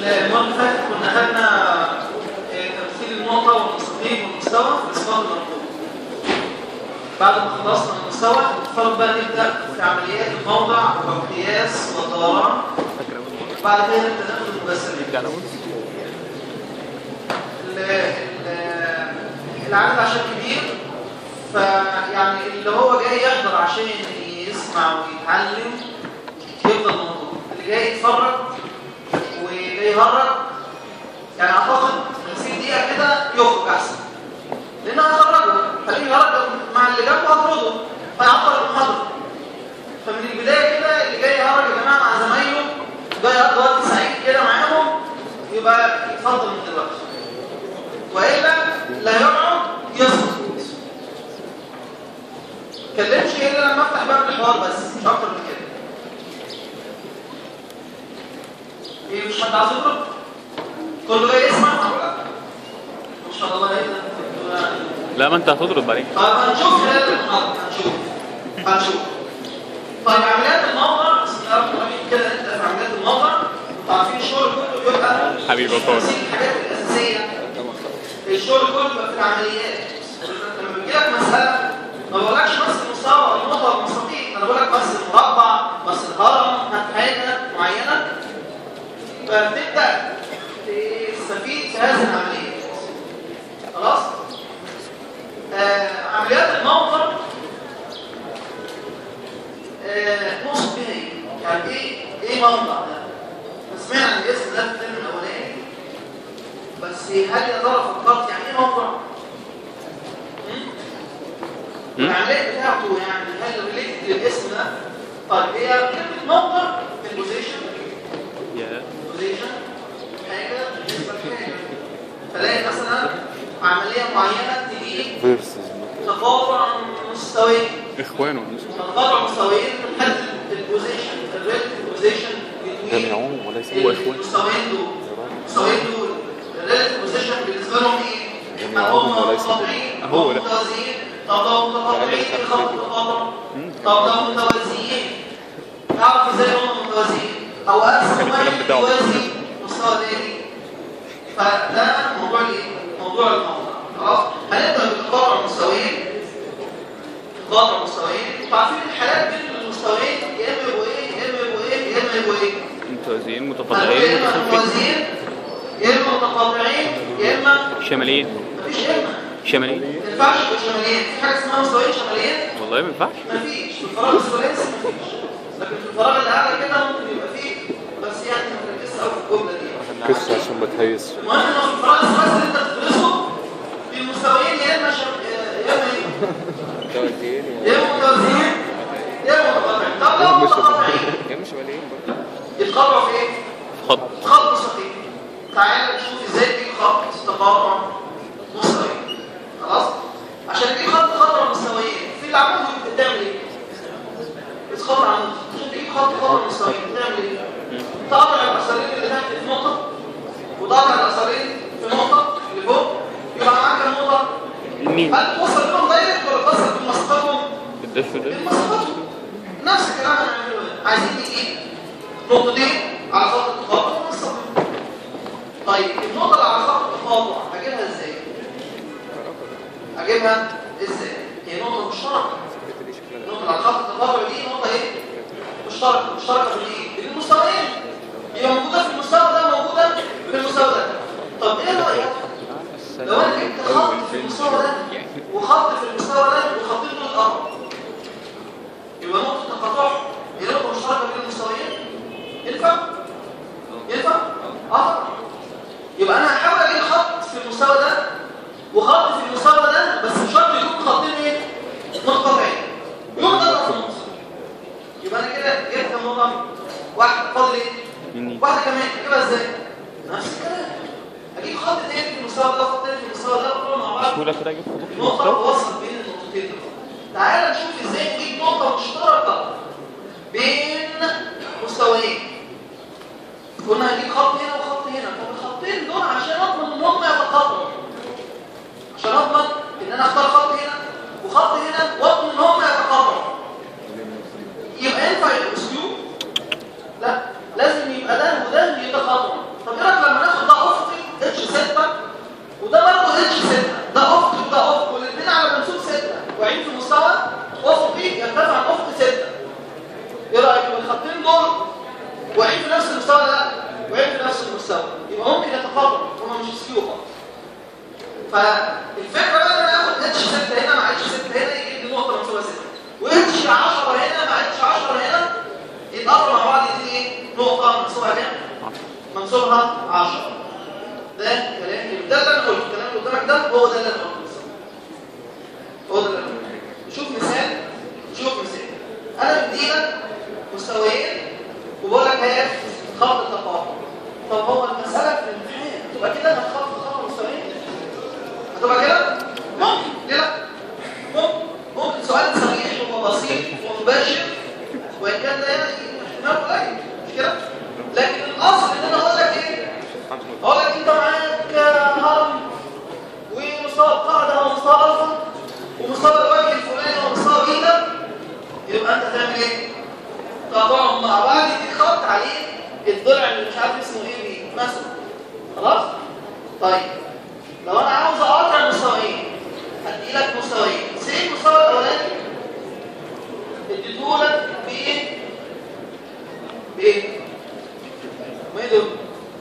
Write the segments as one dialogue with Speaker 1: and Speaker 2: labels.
Speaker 1: المرة اللي فاتت كنا خدنا آه، تمثيل النقطة والمستقيم والمستوى في صفات المرفوع. بعد ما خلصنا المستوى المفترض بقى نبدأ في عمليات الموضع والقياس والدوران. بعد كده نبدأ ناخد المجسمات. ال- ال- العدد عشان كبير فيعني اللي هو جاي يحضر عشان يسمع ويتعلم يفضل موجود اللي جاي يتفرج وجاي يهرج يعني اعتقد 50 دقيقه كده يخرج احسن لان هخرجه خليه يهرج مع اللي جنبه هطرده فيعطل المحاضره فمن البدايه كده اللي جاي يهرج يا جماعه مع زمايله جاي يقضي وقت سعيد كده معاهم يبقى يتفضل من دلوقتي والا لا يقعد يسقط كلمش الا لما افتح باب الحوار بس مش اكتر من كده ايه مش حد عايز يضرب كله جاي يسمع معقوله ما شاء الله ايه ده
Speaker 2: لا ما انت هتضرب بعدين
Speaker 1: طيب هنشوف خلال المحاضره هنشوف هنشوف طيب عمليات الموقع بسم الله الرحمن الرحيم كده نبدا في عمليات الموقع انتوا عارفين الشغل كله بيبقى
Speaker 2: حبيبي بطال.
Speaker 1: تفاصيل الحاجات الاساسيه الشغل كله بيبقى في العمليات لما بيجي لك مساله ما بقولكش بس المستوى النقطه والمستطيل انا بقول لك بس المربع بس الهرم هات حاجه معينه فبتبدا تستفيد في هذه العمليه خلاص آه عمليات الموقع آه نقصد بيها ايه؟ يعني ايه ايه موقع ده؟ سمعنا عن الاسم ده في الفيلم الاولاني بس هل يا ترى فكرت يعني ايه موقع؟
Speaker 2: مم.
Speaker 1: العمليه بتاعته يعني هل ريليتد للاسم ده؟ طيب هي كلمه موقع في البوزيشن
Speaker 2: يا
Speaker 1: بوزيشن حاجه بالنسبه لحاجه فلاقي مثلا عمليه معينه تجيب
Speaker 3: فيرسز
Speaker 1: تفاضل مستويين
Speaker 2: اخوانه
Speaker 1: تفاضل مستويين من حد البوزيشن الريليتيف بوزيشن
Speaker 3: جميعهم وليس
Speaker 2: هو إخوان.
Speaker 1: المستويين دول المستويين دول الريليتيف بوزيشن بالنسبه لهم ايه؟
Speaker 3: جميعهم
Speaker 1: هم
Speaker 3: وليس
Speaker 1: متقاطعين
Speaker 2: هو ده.
Speaker 1: متوازيين طب لو متقاطعين خط تقاطع طب لو متوازيين اعرف ازاي هم متوازيين او اقسم
Speaker 2: كان الكلام
Speaker 1: واحد
Speaker 2: بتاعه.
Speaker 1: يوازي مستوى تاني فده موضوع الايه؟ موضوع الموضوع خلاص هنبدا بتقاطع المستويين تقاطع المستويين وعارفين الحالات بين المستويين يا اما يبقوا ايه يا اما يبقوا ايه يا اما يبقوا ايه
Speaker 2: متوازيين
Speaker 1: هنقول
Speaker 2: متقاطعين
Speaker 1: يا اما
Speaker 2: متخلفين
Speaker 1: متوازيين يا اما متقاطعين يا اما
Speaker 2: شماليين
Speaker 1: مفيش يا اما
Speaker 2: شماليين
Speaker 1: ما ينفعش يبقوا شماليين في حاجه اسمها مستويين شماليين
Speaker 2: والله ما ينفعش
Speaker 1: مفيش في الفراغ الثلاثي مفيش لكن في الفراغ اللي اعلى كده ممكن يبقى فيه بس يعني ما تركزش قوي في الجمله دي
Speaker 3: كس عشان ما تهيس
Speaker 1: المهم انه في الفراغ الثلاثي اللي انت بتدرسه في المستويين يا اما شم... يا اما ايه؟ يا اما متوازيين يا اما متقاطعين طب لو متقاطعين يتقاطعوا في ايه؟
Speaker 2: خط
Speaker 1: خط مستقيم تعال نشوف ازاي تجيب خط تقاطع مستويين خلاص عشان تجيب خط تقاطع مستويين في العمود بتعمل ايه بتقاطع عمود عشان تجيب خط تقاطع مستويين بتعمل ايه تقطع الاثرين اللي تحت في نقطه وتقطع الاثرين في نقطه اللي فوق يبقى معاك كام نقطه
Speaker 2: النين
Speaker 1: هل توصل بينهم دايركت ولا توصل بمسافاتهم
Speaker 2: الدش ده
Speaker 1: المسافات نفس الكلام اللي هنعمله هنا. عايزين نجيب نقطتين على خط التقاطع ونستخدمهم. طيب النقطة اللي على خط التقاطع هجيبها ازاي؟ هجيبها ازاي؟ هي نقطة مشتركة النقطة اللي على خط التقاطع دي نقطة ايه؟ مشتركة مشتركة في الايه؟ في المستويين هي موجودة في المستوى ده موجودة في المستوى ده طب ايه رأيك؟ لو انا جبت خط في المستوى ده وخط في المستوى ده وخطين دول اتقربوا يبقى نقطة تقاطع هي نقطة مشتركة بين المستويين ينفع؟ ينفع؟ اه طبعا. يبقى انا هحاول اجيب خط في المستوى ده وخط في المستوى ده بس مش شرط يكون خطين ايه؟ متقاطعين يوم ده في النص يبقى انا كده جبت كام نقطة؟ واحدة فاضل ايه؟
Speaker 2: النين
Speaker 1: واحدة كمان اجيبها ازاي؟ نفس الكلام اجيب خط تاني في المستوى ده وخط تاني في المستوى ده وكلهم مع بعض
Speaker 2: سهولة كده اجيب خطوط في
Speaker 1: نقطة
Speaker 2: المستوى
Speaker 1: توصل بين النقطتين دول تعال نشوف ازاي نجيب نقطة مشتركة بين مستويين قلنا هنجيب خط هنا وخط هنا طب الخطين دول عشان اضمن ان هم يتقاطعوا عشان اضمن ان انا اختار خط هنا وخط هنا واضمن ان هم يتقاطعوا يبقى ينفع الاسلوب لا لازم يبقى ده وده يتقاطعوا طب ايه رايك زيرو خالص فالفكره بقى ان انا اخد اتش 6 هنا مع اتش 6 هنا يجيب لي نقطه منسوبه 6 واتش 10 هنا مع اتش 10 هنا يتقربوا مع بعض يديني ايه نقطه منسوبها كام منسوبها 10 ده كلام ده اللي انا قلته الكلام اللي قدامك ده هو ده اللي انا قلته هو ده اللي انا قلته شوف مثال شوف مثال انا مديلك مستويين وبقول لك هي خط التفاضل طب هو المساله في الامتحان تبقى كده هتخط خط مستويين هتبقى كده ممكن ليه لا ممكن ممكن سؤال صريح وبسيط ومباشر وان كان ده يعني احتمال قليل مش كده لكن الاصل ان انا اقول لك ايه اقول لك انت معاك هرم ومستوى القاعده ومستوى الفا ومستوى الوجه الفلاني ومستوى بيتا يبقى انت تعمل ايه تقطعهم مع بعض يديك خط عليه الضلع اللي مش عارف اسمه ايه بيه مثلا خلاص طيب لو انا عاوز اقطع مستويين هدي لك مستويين سي المستوى الاولاني اديته لك بايه بايه ما ايه دول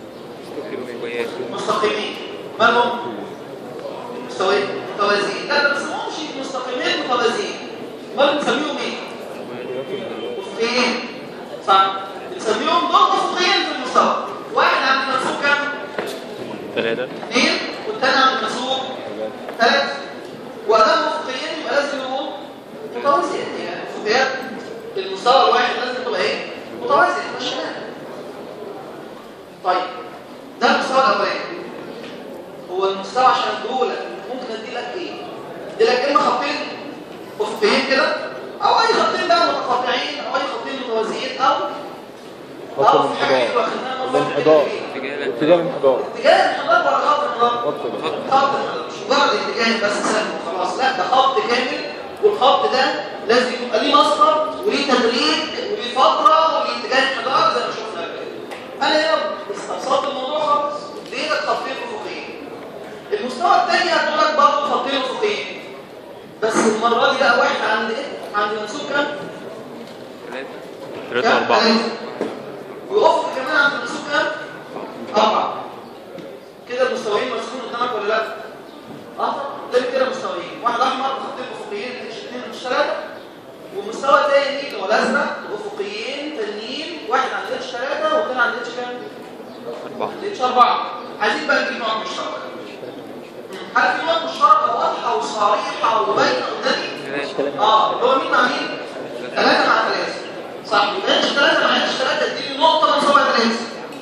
Speaker 1: مستقيمين مالهم مستويين متوازيين لا ما بنسميهمش مستقيمين متوازيين امال بنسميهم ايه افقيين صح بنسميهم دول افقيين في المستوى واحد عند منسوب كام
Speaker 2: ثلاثة
Speaker 1: اثنين والثاني عند منسوب ثلاثة وادام افقيين يبقى لازم يبقوا متوازيين يعني افقيات المستوى الواحد لازم تبقى ايه متوازي مش طيب ده المستوى الاولاني هو المستوى عشان اديهولك ممكن ادي لك ايه ادي لك اما خطين افقيين كده او اي خطين بقى متقاطعين او اي خطين متوازيين او
Speaker 3: خط
Speaker 1: أو في حاجة
Speaker 3: الانحدار
Speaker 1: واخدناها من
Speaker 3: الانحدار
Speaker 1: الانحدار.
Speaker 3: اتجاه الانحدار
Speaker 1: اتجاه الانحدار ولا خط الانحدار
Speaker 3: خط الانحدار.
Speaker 1: خط الانحدار مش مجرد اتجاه بس سهل وخلاص لا ده خط كامل والخط ده لازم يبقى ليه مسطر وليه تدريج وليه فتره وليه اتجاه انحدار زي ما شفنا قبل كده. انا هنا استبسطت الموضوع خالص اديتك خطين افقيين المستوى الثاني هتقول لك برضه خطين افقيين بس المره دي بقى واحد عند ايه عند منسوب كام
Speaker 2: ثلاثة
Speaker 1: كام؟
Speaker 2: أربعة
Speaker 1: ثلاثة. وافق كمان عند منسوب كام أربعة كده المستويين مرسومين قدامك ولا لا؟ اه قدامي كده مستويين واحد احمر خطين افقيين اتش 2 اتش 3 ومستوى تاني اللي هو الازرق افقيين تانيين واحد عند اتش 3 والتاني عند اتش كام؟
Speaker 2: أربعة
Speaker 1: اتش 4 عايزين بقى نجيب نوع مشترك هل في نوع مشتركه واضحه وصريحه وباينه قدامي؟ اه اللي هو مين مع مين؟ ثلاثة مع ثلاثة صح يبقى اتش 3 مع اتش 3 اديني نقطة من سبعة ثلاثة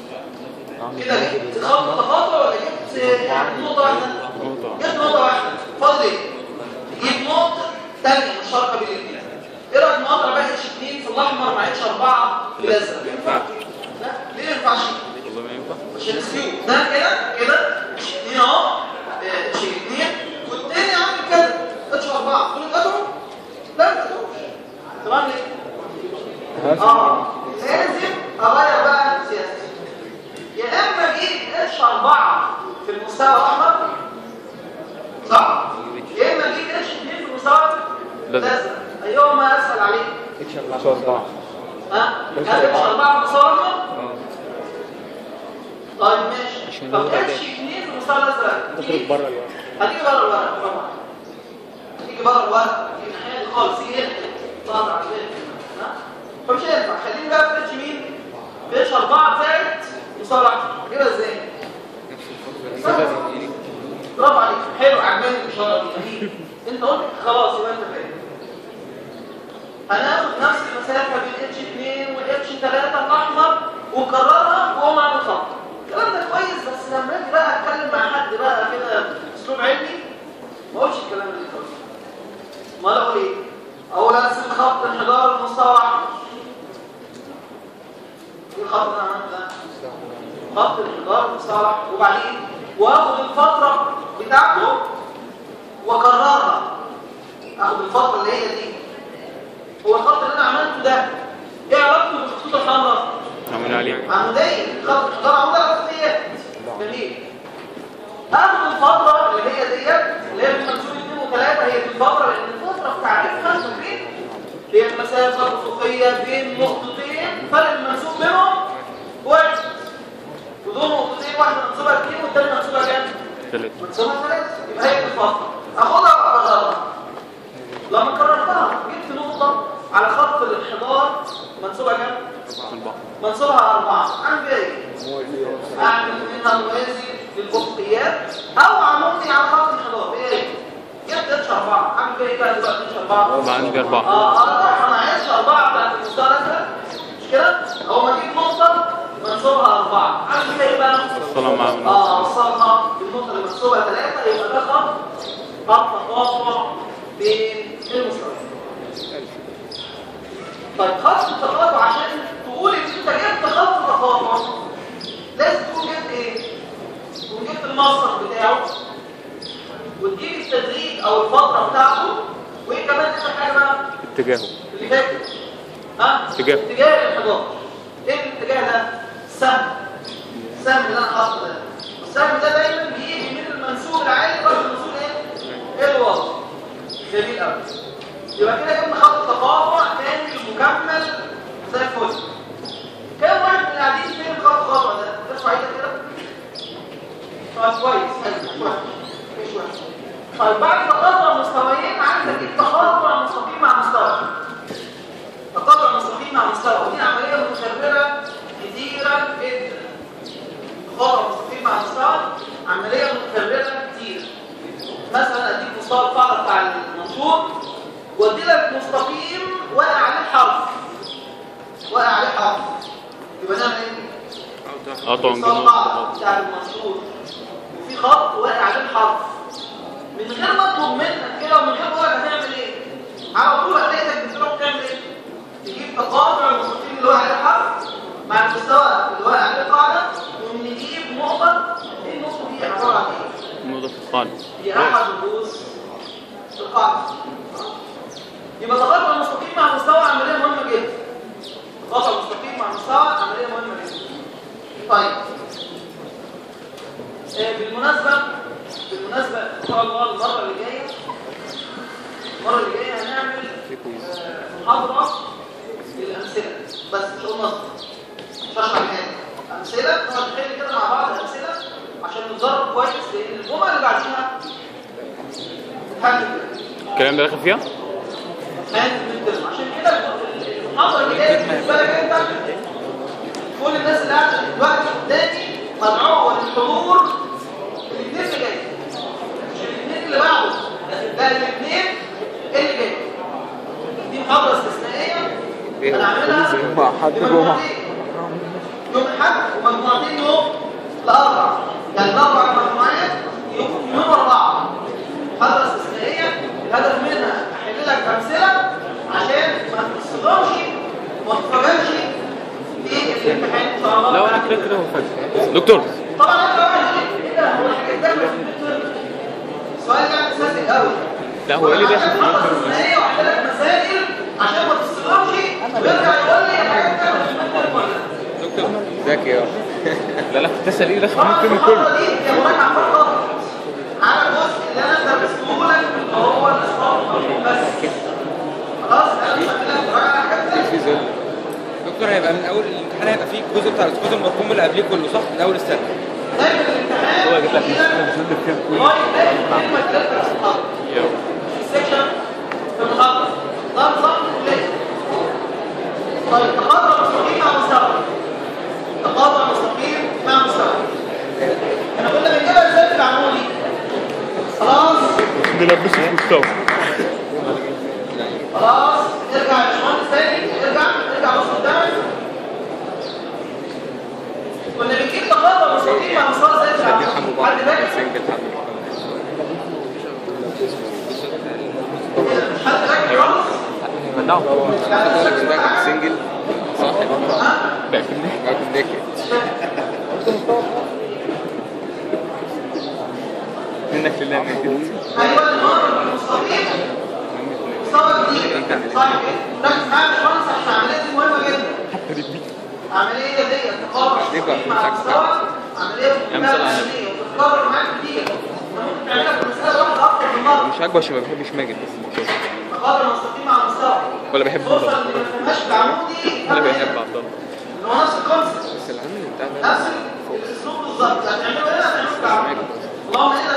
Speaker 1: كده جبت خط تقاطع ولا جبت يعني نقطة واحدة؟
Speaker 3: نقطة.
Speaker 1: جبت نقطة واحدة فاضل ايه؟ تجيب نقطة ثانية مشتركة بين الاثنين ايه رأيك نقطة بقى اتش 2 في الأحمر مع اتش 4 في الأزرق؟ ينفع؟ لا ليه ما ينفعش؟
Speaker 2: والله ما ينفع
Speaker 1: عشان السيو ده كده كده اتش 2 اهو اتش 2 والتاني عامل كده اتش 4 دول اتقطعوا؟ لا ما اتقطعوش تمام ليه؟ اه لازم اغير بقى سياستي يا اما اجيب اتش 4 في المستوى الاحمر صح يا اما اجيب اتش 2 في المستوى
Speaker 2: لازم.
Speaker 1: الازرق ايهما اسهل عليك
Speaker 3: اتش 4
Speaker 1: ها اتش 4 في المستوى الاحمر طيب ماشي طب اتش 2 في المستوى الازرق
Speaker 3: تخرج بره الوقت
Speaker 1: هتيجي بره الورق طبعا تيجي بره الورق تيجي الناحيه دي خالص تيجي هنا تقعد على البيت ها فمش هينفع خليني بقى في اتش مين في اتش 4 زائد مصارع كده ازاي برافو عليك حلو عجباني الاشاره دي انت قلت خلاص يبقى انت فاهم هناخد نفس المسافه بين اتش 2 واتش 3 الاحمر ونكررها وهو معانا الخط الكلام ده كويس بس لما اجي بقى اتكلم مع حد بقى كده اسلوب علمي ما اقولش الكلام اللي انت قلته امال اقول ايه اقول ارسم خط انحدار المستوى احمر ايه الخط اللي انا عملته ده خط الانحدار المستوى احمر وبعدين واخد الفتره بتاعته واكررها اخد الفتره اللي هي دي هو الخط اللي انا عملته ده ايه علاقته بالخطوط الحمراء
Speaker 2: نعمل عليه
Speaker 1: عمودية خط الحضارة عمودية خطية جميل اخد الفترة اللي هي ديت اللي هي بمنسوب 2 و3 هي دي الفترة لان الفترة في تعريفها فاكرين هي المسافة الأفقية بين نقطتين فرق المنسوب بينهم واحد ودول نقطتين واحدة منسوبة 2 والتانية منسوبة كام؟
Speaker 2: ثلاثة
Speaker 1: منسوبها ثلاثة يبقى هي الفترة اخدها واكررها لما كررتها جبت نقطة على خط الانحدار منسوبها كام؟
Speaker 2: أربعة
Speaker 1: منسوبها أربعة أعمل فيها إيه؟ أعمل منها موازي للأفقيات أو عمودي على خط الانحدار فيها إيه؟ جبت اتش أربعة أعمل فيها إيه بقى دلوقتي اتش أربعة؟
Speaker 2: بقى عندي أربعة
Speaker 1: اه اه انا عايز اربعه بتاعت المستوى ده مش كده اول ما اجيب نقطه منصوبها اربعه عارف كده ايه بقى
Speaker 2: الصلاة مع من
Speaker 1: اه اوصلها بالنقطه اللي منصوبها ثلاثه يبقى ده خط خط تقاطع بين المستويات طيب خط التقاطع عشان تقول ان انت جبت خط تقاطع لازم تكون جبت ايه؟ تكون جبت المصدر بتاعه وتجيب التدريج او الفتره بتاعته وايه كمان اخر حاجه بقى
Speaker 2: اتجاهه
Speaker 1: اللي فاتت ها
Speaker 2: اتجاه.
Speaker 1: اتجاه الانحدار ايه الاتجاه ده السهم السهم اللي انا حاطه ده السهم ده دايما بيجي من المنسوب العالي لغايه المنسوب ايه ايه الواطي جميل قوي يبقى كده جبنا خط تقاطع كامل مكمل زي الفل كام واحد من اللي قاعدين فين خط التقاطع ده ترفع ايدك كده طيب كويس حلو مش وحش مش وحش طيب بعد تقاطع مستويين عايز اجيب تقاطع مستقيم مع مستوى تقاطع مستقيم مع مستوى ودي عمليه متكرره كتيره جدا تقاطع مستقيم مع مستوى عمليه متكرره كتير مثلا اديك مستوى القاعده بتاع المنشور وادي لك مستقيم واقع عليه حرف واقع عليه حرف يبقى نعمل ايه؟
Speaker 2: قطع
Speaker 1: مستوى القاعده بتاع المنشور وفي خط واقع عليه الحرف من غير ما اطلب منك كده ومن غير ما اقول لك هتعمل ايه على طول هتلاقيك بتروح تعمل ايه تجيب تقاطع المستقيم اللي واقع عليه الحرف مع المستوى اللي واقع عليه القاعده ونجيب نقطه ايه النقطه دي عباره عن ايه
Speaker 2: نقطة في القاعدة
Speaker 1: هي احد رؤوس القاعده يبقى تقاطع المستقيم مع مستوى عمليه مهمه جدا تقاطع المستقيم مع مستوى عمليه مهمه جدا طيب آه، بالمناسبة بالمناسبة إن شاء الله المرة اللي جاية المرة اللي جاية هنعمل آه، محاضرة للأمثلة بس مش النص مش هشرح حاجة أمثلة نقعد نحل كده مع بعض أمثلة عشان نتدرب كويس لأن الجمعة اللي بعديها هنحل
Speaker 2: الكلام ده داخل فيها؟
Speaker 1: هنحل بالترم عشان كده المحاضرة اللي جاية بالنسبة لك أنت كل الناس اللي قاعدة دلوقتي قدامي مدعوة للحضور الاثنين اللي جاي مش الاثنين اللي بعده لا الاثنين اللي جاي دي محاضرة استثنائية هنعملها
Speaker 3: مع حد جمعة.
Speaker 1: بمجموعتين. يوم الأحد ومجموعتين يوم الأربع يعني الأربع مجموعات يوم يوم أربعة محاضرة استثنائية الهدف منها أحل لك أمثلة عشان ما تصدمش وما تتفرجش في الامتحان إن شاء الله
Speaker 2: لا انا كده كده هو فاكر دكتور
Speaker 1: طبعا انت بقى ايه ده هو الحاجات ده السؤال ده اساسي قوي
Speaker 2: لا هو ايه اللي داخل
Speaker 1: عشان خلص الثانيه واحل لك مسائل عشان ما تصدمش ويرجع يقول لي الحاجات ده مش ممكن ولا
Speaker 2: دكتور ذكي يا لا لا كنت اسال ايه داخل
Speaker 1: طبعا
Speaker 2: ممكن
Speaker 1: المحاضره
Speaker 2: كله
Speaker 1: دي هي مراجعه فقط على الجزء اللي انا درسته لك اللي هو الاصابه بس خلاص انا مش هعمل لك مراجعه على حاجات تانية.
Speaker 4: دكتور هيبقى من اول الامتحان هيبقى فيه الجزء بتاع الاسقاط المفهوم اللي قبليه كله صح من اول السنه
Speaker 1: دايما الامتحان
Speaker 2: هو يجيب لك
Speaker 1: يجيلك لغايه دايما كلمه ثلاثه اصحاب
Speaker 2: يلا
Speaker 1: السكشن في المحاضرة ده نظام الكلية طيب تقاطع مستقيم مع مستوى تقاطع مستقيم مع مستوى احنا قلنا بنجيبها ازاي في العمودي خلاص
Speaker 2: نلبسه في مستوى
Speaker 1: خلاص ارجع يا باشمهندس تاني ارجع ارجع بص قدامك كنا بنجيب تقاطع مستقيم مع مستوى ازاي في العمودي حد فاكر؟ مش حد فاكر خالص؟
Speaker 2: بدعوا
Speaker 4: سنجل صاحب
Speaker 2: لكن
Speaker 4: باكل داكت
Speaker 2: منك لله من
Speaker 1: ايوه النهار المستقيم مستوى جديد طيب ركز معايا يا باشمهندس عشان العمليه دي مهمه جدا العمليه دي تقرر مع مستوى عمليه
Speaker 2: أمثلة
Speaker 1: مكمله
Speaker 2: عنها.
Speaker 1: عمليه وتتكرر معاك كتير انت ممكن تعملها في مساله واحده اكتر من مره
Speaker 4: مش عاجبه عشان ما بحبش ماجد بس
Speaker 1: تقرر مستقيم مع مستوى
Speaker 4: ولا بحب
Speaker 1: توصل
Speaker 4: مصطفى.
Speaker 1: اللي ما فهمهاش في العمودي
Speaker 4: انا بحب عبد الله
Speaker 1: اللي هو نفس الكونسيبت
Speaker 4: بس العامل بتاع ده
Speaker 1: نفس الاسلوب بالظبط يعني تعملوا هنا تعملوا في العمودي اللهم الا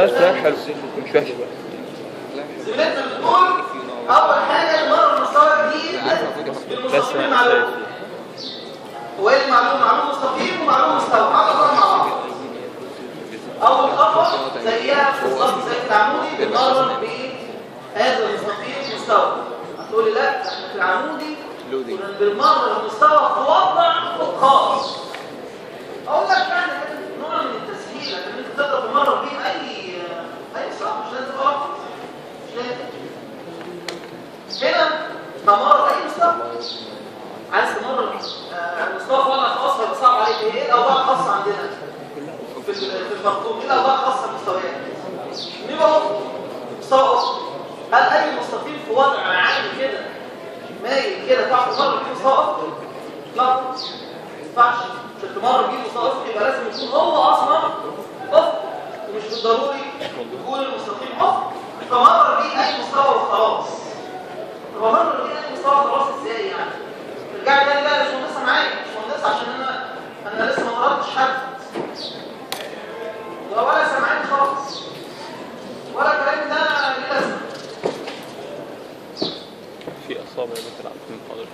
Speaker 2: لا الفراخ حلو مش وحش
Speaker 1: زميلتنا بتقول اول حاجه المره المستوى الجديد بالمستقيم المعلوم هو ايه المعلوم معلوم مستقيم ومعلوم مستوى على بعض مع بعض اول خطوه زيها بالظبط زي التعمودي بنقرب بهذا المستقيم مستوى هتقولي لا احنا في العمودي
Speaker 2: لودي.
Speaker 1: كنا بالمره المستوى في وضع خاص اقول لك يعني نوع من التسهيل لكن انت تقدر تمرر بيه اي اي صعب مش لازم غلط مش لازم هنا تمرر اي مستوى عايز تمرر آه، مستوى في وضع خاص هيبقى صعب عليك ايه الاوضاع الخاصه عندنا في ال- في المخطوط ايه الاوضاع الخاصه المستويات نبقى مستوى أصلي. هل اي مستقيم في وضع عادي كده مايل كده تعرف تمرر بيه مستوى أصلي؟ لا ما ينفعش عشان تمرر بيه مستوى أصلي يبقى لازم يكون هو اصلا ضغط ومش بالضروري يكون المستقيم اصلا فمرر بيه اي مستوى وخلاص طب امرر بيه اي مستوى خلاص ازاي يعني رجعت تاني بقى مش مهندسه معايا مش مهندسه عشان انا انا لسه ما ضربتش حد ولا سامعين خالص ولا كلام ده ليه لازمه
Speaker 2: في اصابع بتلعب في المحاضره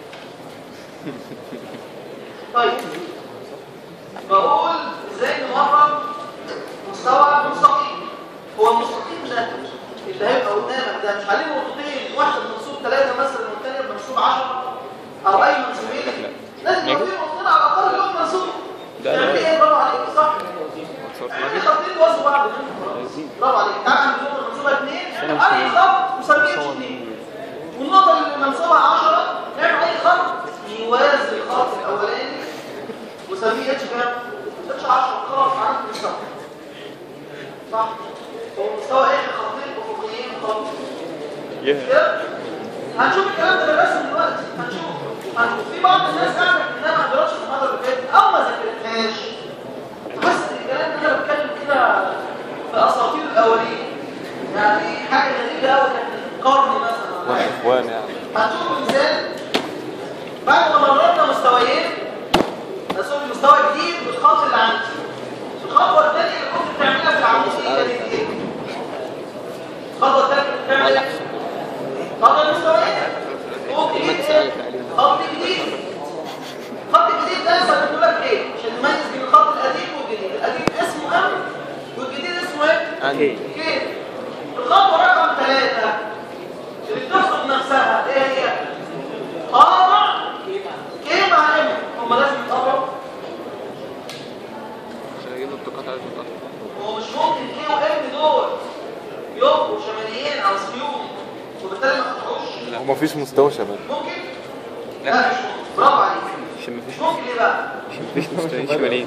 Speaker 1: طيب بقول ازاي نمرر مستوى مستقيم هو المستقيم ده اللي هيبقى قدامك ده مش عليه نقطتين واحد منصوب ثلاثة مثلا والثانية منصوب 10 او اي منصوبين لازم يبقى في نقطتين على الاقل اللي هو منصوب
Speaker 2: ده
Speaker 1: يعني
Speaker 2: أنا-
Speaker 1: ايه برافو عليك صح يعني خطين وزن بعض برافو عليك تعال عند النقطة المنصوبة 2 اي خط مسميه 2 والنقطة اللي منصوبة 10 نعمل اي خط يوازي الخط الاولاني وسميه اتش كام؟ اتش 10 خلاص عرفت المستوى صح؟ هو مستوى ايه خطين افقيين خط كده؟ هنشوف الكلام ده بالرسم دلوقتي هنشوف هنشوف في بعض الناس قاعده انها ما حضرتش المحاضره اللي فاتت او ما ذاكرتهاش بس الكلام ده انا بتكلم كده في اساطير الاولين يعني حاجه غريبه قوي كانت من قرن مثلا ولا حاجة.
Speaker 2: اخوان يعني
Speaker 1: هنشوف مثال بعد ما مررنا مستويين نسوي مستوى جديد بالخط اللي عندي الخطوه الثانيه اللي كنت بتعملها في العموديه كانت ايه؟ الخطوه الثانيه كنت بتعمل ايه؟ خط المستويين خط جديد ايه؟ خط جديد خط جديد ده سميته لك ايه؟ عشان تميز بين الخط القديم والجديد القديم اسمه ام والجديد اسمه ايه؟
Speaker 2: أنهي؟
Speaker 1: كيف؟ الخطوه رقم ثلاثه اللي بتفرض نفسها ايه هي؟ قاطع كي مع ام هم لازم يتقاطعوا
Speaker 2: عشان اجيب التقاطع المتقاطع
Speaker 1: هو مش ممكن كي وام دول يبقوا شماليين او سيوم وبالتالي ما تفتحوش
Speaker 3: هو مفيش مستوى شباب
Speaker 1: ممكن؟
Speaker 2: لا.
Speaker 1: لا مش ممكن برافو عليك
Speaker 2: عشان مفيش
Speaker 1: مش ممكن ليه بقى؟
Speaker 2: مفيش مستويين شماليين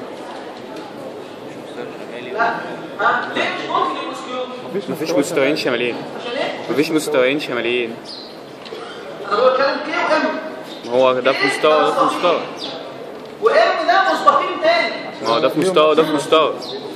Speaker 1: لا ها ليه مش ممكن يبقوا سيوم؟
Speaker 2: مفيش مستويين شماليين
Speaker 1: عشان ايه؟
Speaker 2: مفيش مستويين شماليين
Speaker 1: انا بتكلم كي وام
Speaker 2: ما هو ده في مستوى وده في مستوى
Speaker 1: وام ده مستقيم تاني
Speaker 2: ما هو ده في مستوى وده في مستوى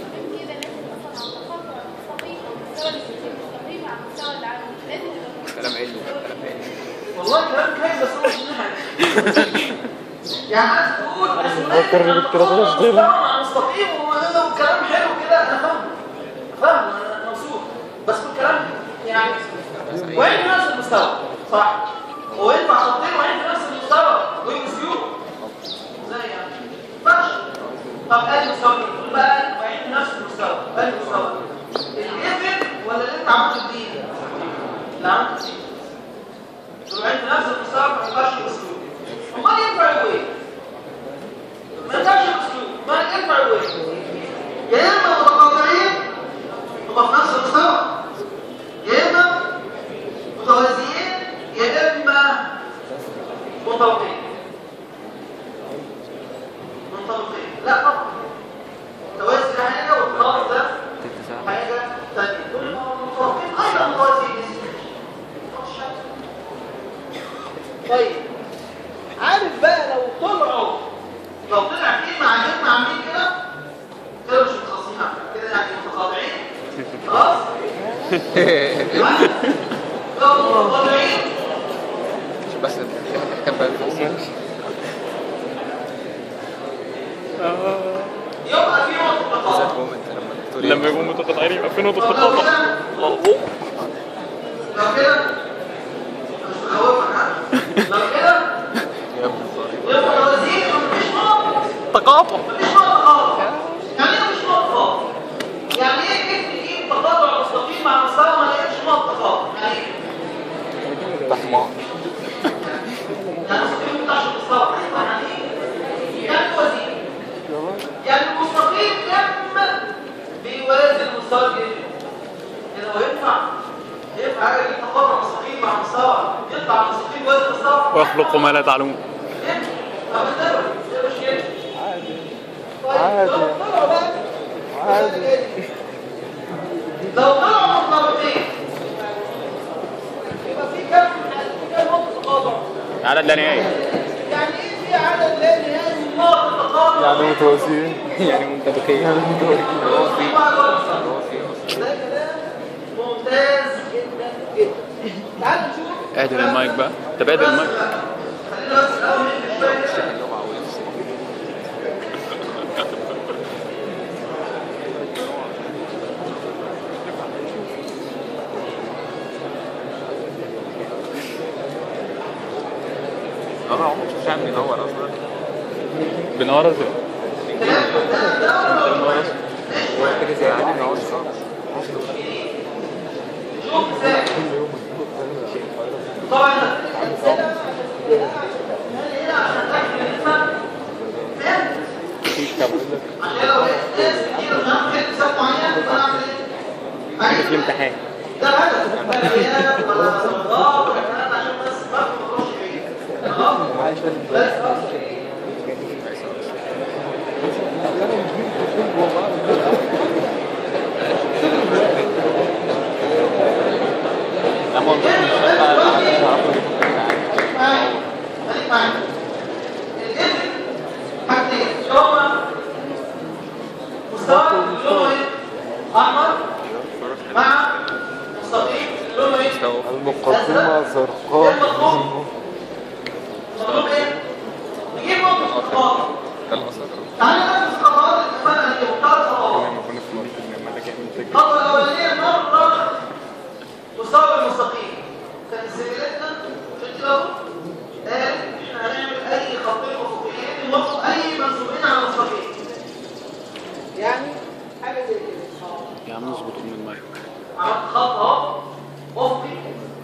Speaker 2: كلام علمي كلام علمي
Speaker 1: والله كلام كويس بس هو مش منهج يعني عايز تقول
Speaker 3: فكر إن الكلام ده مش
Speaker 1: مع مستقيم وكلام حلو كده انا فاهم فاهم انا مبسوط بس الكلام يعني وين في نفس المستوى صح هو ينفع خطين وين في نفس المستوى وين سيوف ازاي يعني ما ينفعش طب ادي مستوى مين؟ بقى وين في نفس المستوى ادي مستوى الجيفن ولا اللي انت عملته جديد؟ اللي عملته جديد طلعت نفس المستوى ما ينفعش اسلوب امال ينفع يبقى ايه ما ينفعش اسلوب ما ينفع يبقى ايه يا اما متقاطعين هما في نفس المستوى يا اما متوازيين يا اما منطلقين منطلقين لا طبعا التوازي ده حاجه والخلاص ده حاجه ثانيه دول منطلقين ايضا متوازيين طيب عارف بقى لو طلعوا لو طلع في معاجبنا عاملين كده كده مش متخاصمين على فكرة، كده يعني متقاطعين خلاص لو متقاطعين
Speaker 2: بس كان بقى
Speaker 1: يبقى في نقطه تقاطع
Speaker 2: مومنت لما لما يكون متقاطعين يبقى في نقطة
Speaker 1: طب لو
Speaker 2: تقاطع
Speaker 1: كده لو كده مش بخوفك ها لو كده يبقى الوزير مفيش نقط
Speaker 2: تقاطع
Speaker 1: مفيش نقط خالص يعني ايه مفيش نقط خالص؟ يعني ايه كيف نجيب تقاطع مستقيم مع مستوى ما لقيتش نقط خالص؟ يعني ايه؟
Speaker 3: تحمار
Speaker 1: يعني مستقيم بتاعش مستوى يعني ايه؟ يعني وزير يعني المستقيم كم بيوازي المستوى الجديد يعني هو ينفع ينفع حاجه يجيب تقاطع مستقيم مع مستوى يطلع المستقيم يوازي المستوى
Speaker 2: ويخلق ما لا تعلمون
Speaker 3: عادي. عادي.
Speaker 1: لو طلعوا مرتبطين يبقى في كم كم نقطة تقاطع
Speaker 2: عدد لا نهائي
Speaker 1: يعني ايه في عدد لا نهائي من نقط التقاطع
Speaker 3: يعني متوازيين
Speaker 2: يعني منطبقية
Speaker 3: يعني متوازيين
Speaker 1: في بعض الوقت. ده كلام ممتاز جدا جدا تعال نشوف
Speaker 2: اعدل المايك بقى طب اعدل المايك
Speaker 1: خلينا بس الاول نمشي شويه
Speaker 3: انا عمري مش عارف ينور اصلا
Speaker 2: بنور ازرق
Speaker 3: يعني ينور
Speaker 1: شوف ازاي طبعا الامثله هنا عشان تاكد الانسان فهمت عشان لو لقيت ناس كتير مش عارف فين حساب معين فانا اعمل ايه؟
Speaker 2: في الامتحان
Speaker 1: ده هدف لا غياب ولا صداق ولا كلام عشان بس ما تخرجش بعيد خلاص بس معايا خليك معايا الجسم حاجتين هما مستوى لونه ايه؟ احمر مع مستقيم لونه ايه؟
Speaker 3: المقدمة زرقاء
Speaker 1: مطلوب ايه؟ نجيب نقطة الخطوات تعالى نفس الخطوات اللي اتفقنا عليهم ثلاث خطوات الخطوة الأولانية مرة مستوى المستقيم كان سجلتنا عشان كده اهو قال احنا هنعمل أي خطين أفقيين نوصل أي منسوبين على مستقيم يعني حاجة زي كده
Speaker 2: يا عم اظبط من المايك
Speaker 1: عملت خط اهو افقي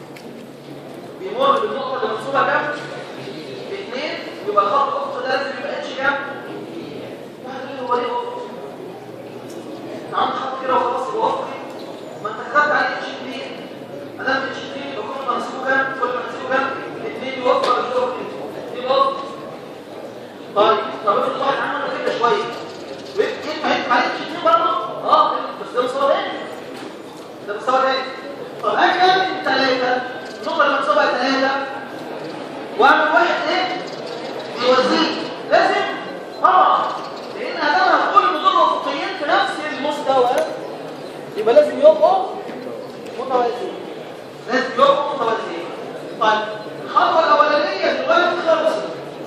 Speaker 1: بيمر بالنقطة اللي منسوبة كام؟ اثنين يبقى الخط الافقي ده لازم يبقى اتش كام؟ واحد يقول لي هو ليه افقي؟ انت عملت خط كده وخلاص يبقى افقي ما انت كتبت عليه اتش 2 ما دام اتش 2 يبقى كل منسوبه كام؟ كل منسوبه كام؟ اثنين يوفر الافقي دي افقي طيب طب افرض واحد عمل كده شويه ينفع ينفع عليه اتش 2 برضه؟ اه بس ده مستوى تاني ده مستوى تاني طب اجي اعمل ثلاثة النقطة اللي مكتوبة ثلاثة واعمل واحد ايه؟ يوازيه لازم طبعا لان هدفها كل دول افقيين في نفس المستوى يبقى لازم يبقوا متوازيين لازم يبقوا متوازيين طيب الخطوة الأولانية دلوقتي خلصت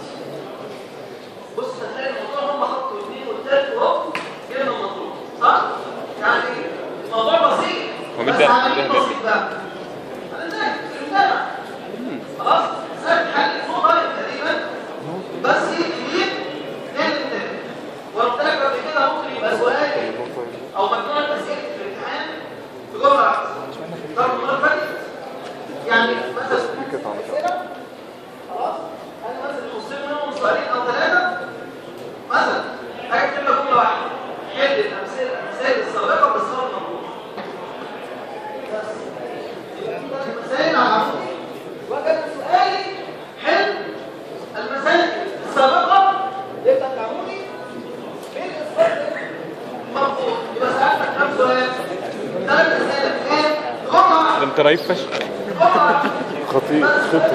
Speaker 1: بص هتلاقي الموضوع هم خطوا اثنين والثالث اهو كده من الموضوع صح؟ يعني الموضوع بسيط
Speaker 2: هو
Speaker 1: بس
Speaker 2: مدي-
Speaker 1: عمليه
Speaker 2: مدي-
Speaker 1: بسيط بقى هنذاكر المتابع خلاص سهل حل فوق طيب تقريبا بس كبير نعمل التاني وقلت لك قبل كده ممكن يبقى سؤال او مجموعه اسئله في الامتحان في جمله واحده ضرب المره اللي فاتت يعني مثلا اسئله خلاص انا مثلا يخصني منهم سؤالين او ثلاثه مثلا هكتب لك جمله واحده حل الامثله الامثله السابقه بالصوره المنقوله بس يبقى في ثلاث مسائل على عمود وكان سؤالي حل المسائل السابقه اللي بتاعت عمودي فين الصوت مرفوض يبقى سالتك كام سؤال ثلاث اسئله في ايه جمله
Speaker 2: ده
Speaker 1: واحده
Speaker 2: انت رهيب فشخ
Speaker 1: جمله واحده
Speaker 3: خطير خطر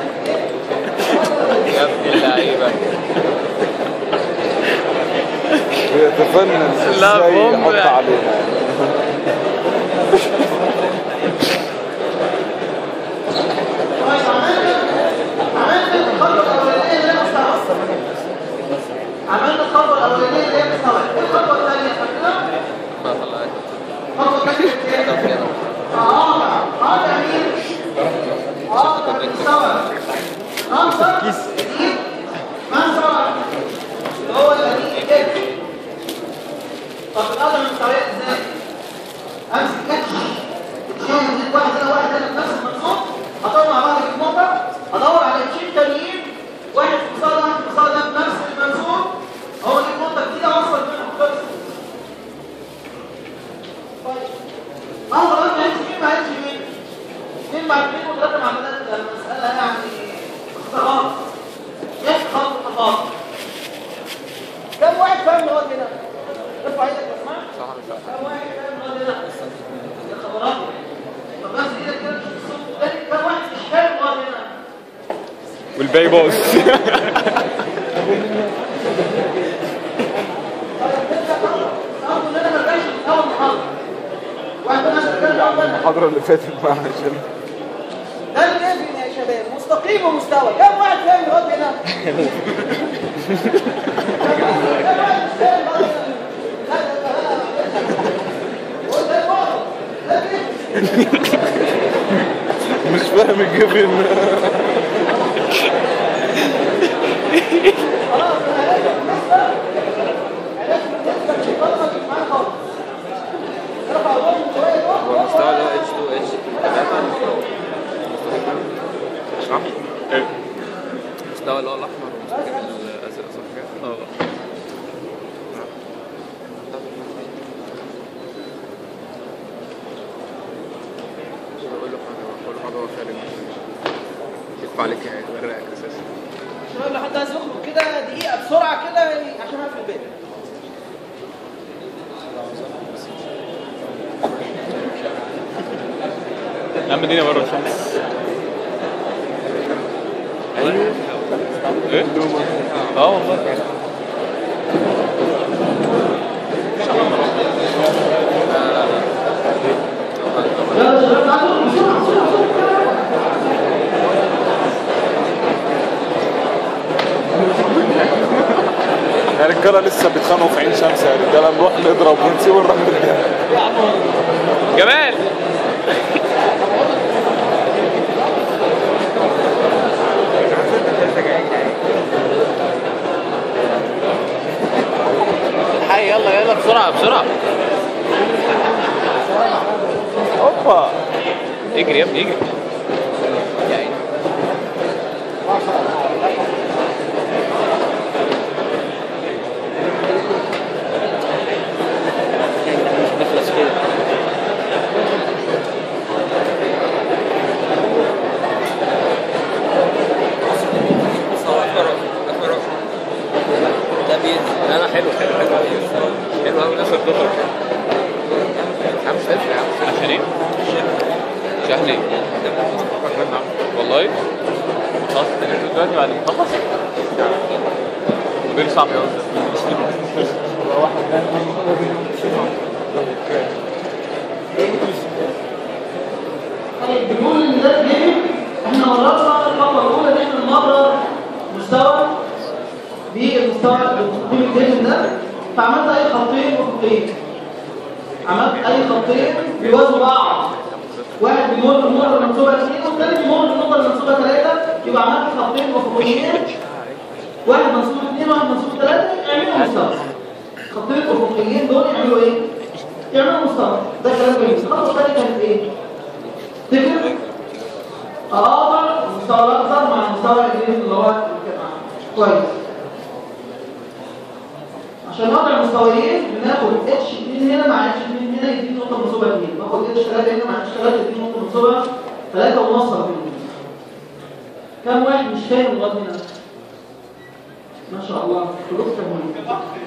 Speaker 2: يا ابن اللعيبة
Speaker 3: بيتفنن
Speaker 2: لا،
Speaker 3: ازاي
Speaker 2: بوم
Speaker 3: يحط
Speaker 2: يعني.
Speaker 3: علينا
Speaker 1: طيب عملنا عملنا الخطوه الاولانيه اللي هي مستوى عملنا الخطوه الاولانيه اللي هي مستوى الخطوه الثانيه فاكرها
Speaker 2: كيس
Speaker 1: جديد ما سرعه اللي هو القديم كده طب الأقدر من الطريقة ازاي؟ امسك كاتش شايل زيت واحد هنا واحد هنا في نفس المنصوب اطلع مع بعض الكمبيوتر ادور على اتشين تانيين واحد في المسار ده واحد في المسار ده في نفس المنصوب هو دي النقطة جديدة اوصل بينهم خالص طيب اول ما يمشي مين ما يمشي مين؟ اثنين مع اثنين وثلاثة مع ثلاثة المسألة يعني اختراق يفهم التفاضل كم واحد فاهم لغاية كده؟ ارفع ايدك يا اسماء
Speaker 3: صح مش عارف
Speaker 1: كم واحد فاهم لغاية كده؟ يا خبرات طب بس ايدك كده مش الصوت الثاني كم واحد مش فاهم لغاية هنا؟
Speaker 2: والباقي باظ
Speaker 1: أرجو إن أنا ما أرجعش من أول محاضرة. واحد بس كده أول مرة.
Speaker 3: المحاضرة اللي فاتت معنا عشان
Speaker 1: ده الليفل يا شباب مستقيم ومستوى كم واحد فاهم لغاية هنا؟ كم واحد مش فاهم لغاية هنا؟ لا ده ده ده هو ده البعض. ده كده.
Speaker 3: مش فاهم الجبن
Speaker 1: خلاص أنا عرفت بالنسبة عرفت بالنسبة للطلبة اللي معانا خالص. ارفع ايدهم شوية دول.
Speaker 2: المستوى اللي هو اتش 2 اتش صح؟ المستوى اللي هو الاحمر والمستوى الازرق صح كده؟ اه بقول له حاجه بقول له حاجه هو فعلا يدفع عليك هيغرقك اساسا
Speaker 1: شباب لو حد عايز يخرج كده دقيقة بسرعة كده عشان أقفل البيت.
Speaker 2: يا عم اديني بره الشمس ايه؟ اه والله
Speaker 1: يلا يا شباب تعالوا بسرعة بسرعة بسرعة.
Speaker 3: يا رجالة لسه بيتخانقوا في عين شمس يا رجالة نروح نضرب ونسيب ونروح نضرب
Speaker 2: جمال الحي يلا يلا بسرعة بسرعة
Speaker 3: اوبا
Speaker 2: اجري يا ابني اجري يا عيني نخلص كده ده بينزل لا لا حلو حلو حلو حلو قوي ناس الدكتور يا عم مش هيفرق يا عم عشان ايه؟ شهر ايه؟ والله خلاص انت نزلت دلوقتي بعد ما تخلص موبيل صعب يا
Speaker 1: طيب بنقول ان ده جيم احنا مررنا الخطوه الاولى ان احنا نمرر مستوى بالمستوى المستقيم الجيم ده فعملت اي خطين افقين عملت اي خطين بيوازوا بعض واحد بيمر بالنقطه المنسوبه 2 والثاني بيمر بالنقطه المنسوبه 3 يبقى عملت خطين افقيين واحد منسوب 2 واحد منسوب 3 يعملوا مستوى خطين افقيين دول يعملوا ايه؟ يعملوا مستوى ده كلام جميل الخطوه الثانيه كانت ايه؟ تفتكر؟ أضع المستوى الأخضر مع المستوى الجديد اللي هو الجماعة. كويس عشان نضع المستويين بناخد اتش 2 هنا مع اتش 2 هنا يديني نقطة منصوبة 2 باخد اتش 3 هنا مع اتش 3 يديني نقطة منصوبة 3 ونوصل بينهم كم واحد مش فاهم لغاية هنا؟ ما شاء الله كلكم فاهمين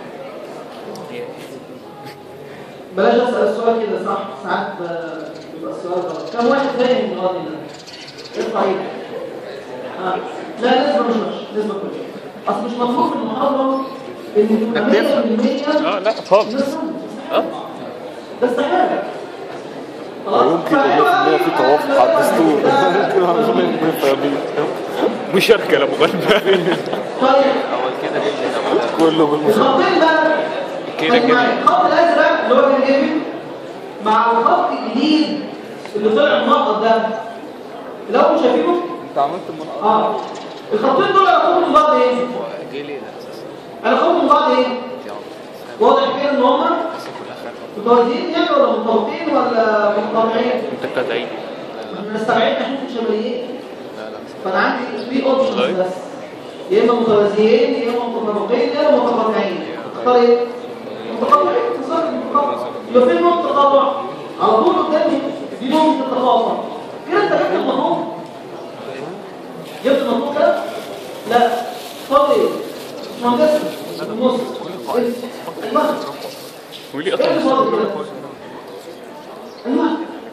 Speaker 1: بلاش اسال السؤال كده صح ساعات ب- بيبقى السؤال غلط كم واحد فاهم الغاضي ده ارفع ايدك آه. لا نسبه مش وحشه نسبه كويسه اصل مش مطلوب في المحاضره ان تبقى 100%
Speaker 2: اه لا خالص اه
Speaker 1: ده استحاله
Speaker 3: يمكن يبقى في توافق على الدستور يمكن ما فاهمين
Speaker 2: مشاركة لمغنى
Speaker 1: طيب
Speaker 2: اول كده جبنا
Speaker 3: كله بالمصاري
Speaker 1: الخطين بقى
Speaker 2: كده
Speaker 1: خلي
Speaker 2: كده.
Speaker 1: معايا. الخط الازرق اللي هو كان جايبه مع الخط الجديد اللي طلع المنقط ده لو مش شايفينه
Speaker 3: انت عملت المنقط
Speaker 1: اه الخطين دول علاقتهم من بعض ايه
Speaker 2: جيلي لا اساسا
Speaker 1: علاقتهم من بعض ايه واضح كده ان هما متوازيين يعني ولا متفقين ولا متقاطعين
Speaker 2: متقاطعين
Speaker 1: نستبعد ناحيه الشماليين
Speaker 2: لا لا
Speaker 1: فانا عندي 3 اوبشنز
Speaker 2: والله.
Speaker 1: بس يا اما متوازيين يا اما متفرقين يا اما متقاطعين اختار ايه متقاطعين بالظبط متقاطع يبقى في نقطه تقاطع على طول قدامي دي نقطه التقاطع كده انت جبت المطلوب جبت المطلوب كده لا فاضي ايه مش مهندس النص ايوه
Speaker 2: وليه
Speaker 1: ايه
Speaker 2: اصلا
Speaker 1: اللي فاضي كده ايوه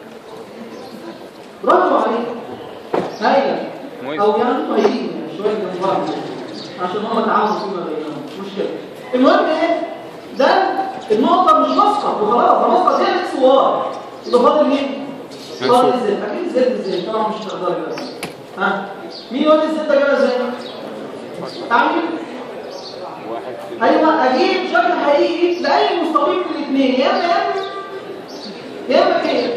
Speaker 1: برافو عليك هايله
Speaker 2: مميز.
Speaker 1: او يعني انتوا هايلين يعني شويه من بعض عشان هم تعاونوا فيما بينهم مش مشكله المهم ايه ده النقطه مش مسقط وخلاص ده مسقط هي اكس وار يبقى فاضل مين فاضل الزد اكيد الزد ازاي طبعا مش هتقدر كده ها مين يقول لي الزد ده جابها ازاي تعالوا ايوه اجيب شكل حقيقي لاي مستقيم من الاثنين يا اما يا اما يا اما كده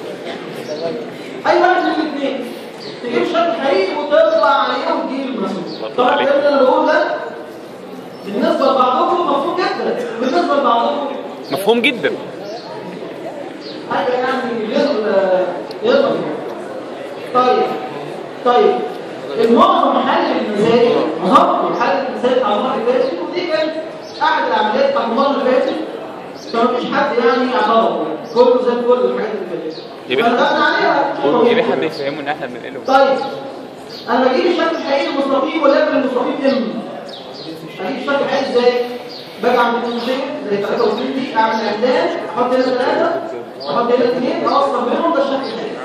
Speaker 1: اي واحد من الاثنين تجيب شكل حقيقي وتطلع عليه وتجيب المسؤول طبعا
Speaker 2: عليك.
Speaker 1: الكلام اللي انا بقوله ده بالنسبه لبعضكم مفهوم جدا بالنسبه لبعضكم
Speaker 2: مفهوم جدا
Speaker 1: حاجه يعني غير غير طيب طيب المعظم حل المسائل معظم حل المسائل بتاع المره اللي فاتت ودي كانت احد العمليات بتاع المره اللي فاتت فمفيش حد يعني اعترض كله زي الفل الحاجات اللي فاتت
Speaker 2: يبقى-
Speaker 1: فنبقى عليها
Speaker 2: يا ريت حد يفهمه ان احنا بننقله
Speaker 1: طيب انا بجيب الشكل الحقيقي المستقيم ولكن المستقيم ام اجيب الشكل الحقيقي ازاي باجي اعمل المستقيم زي 23 دي اعمل عمدان احط هنا ثلاثه احط هنا اثنين اوصل بينهم ده الشكل الحقيقي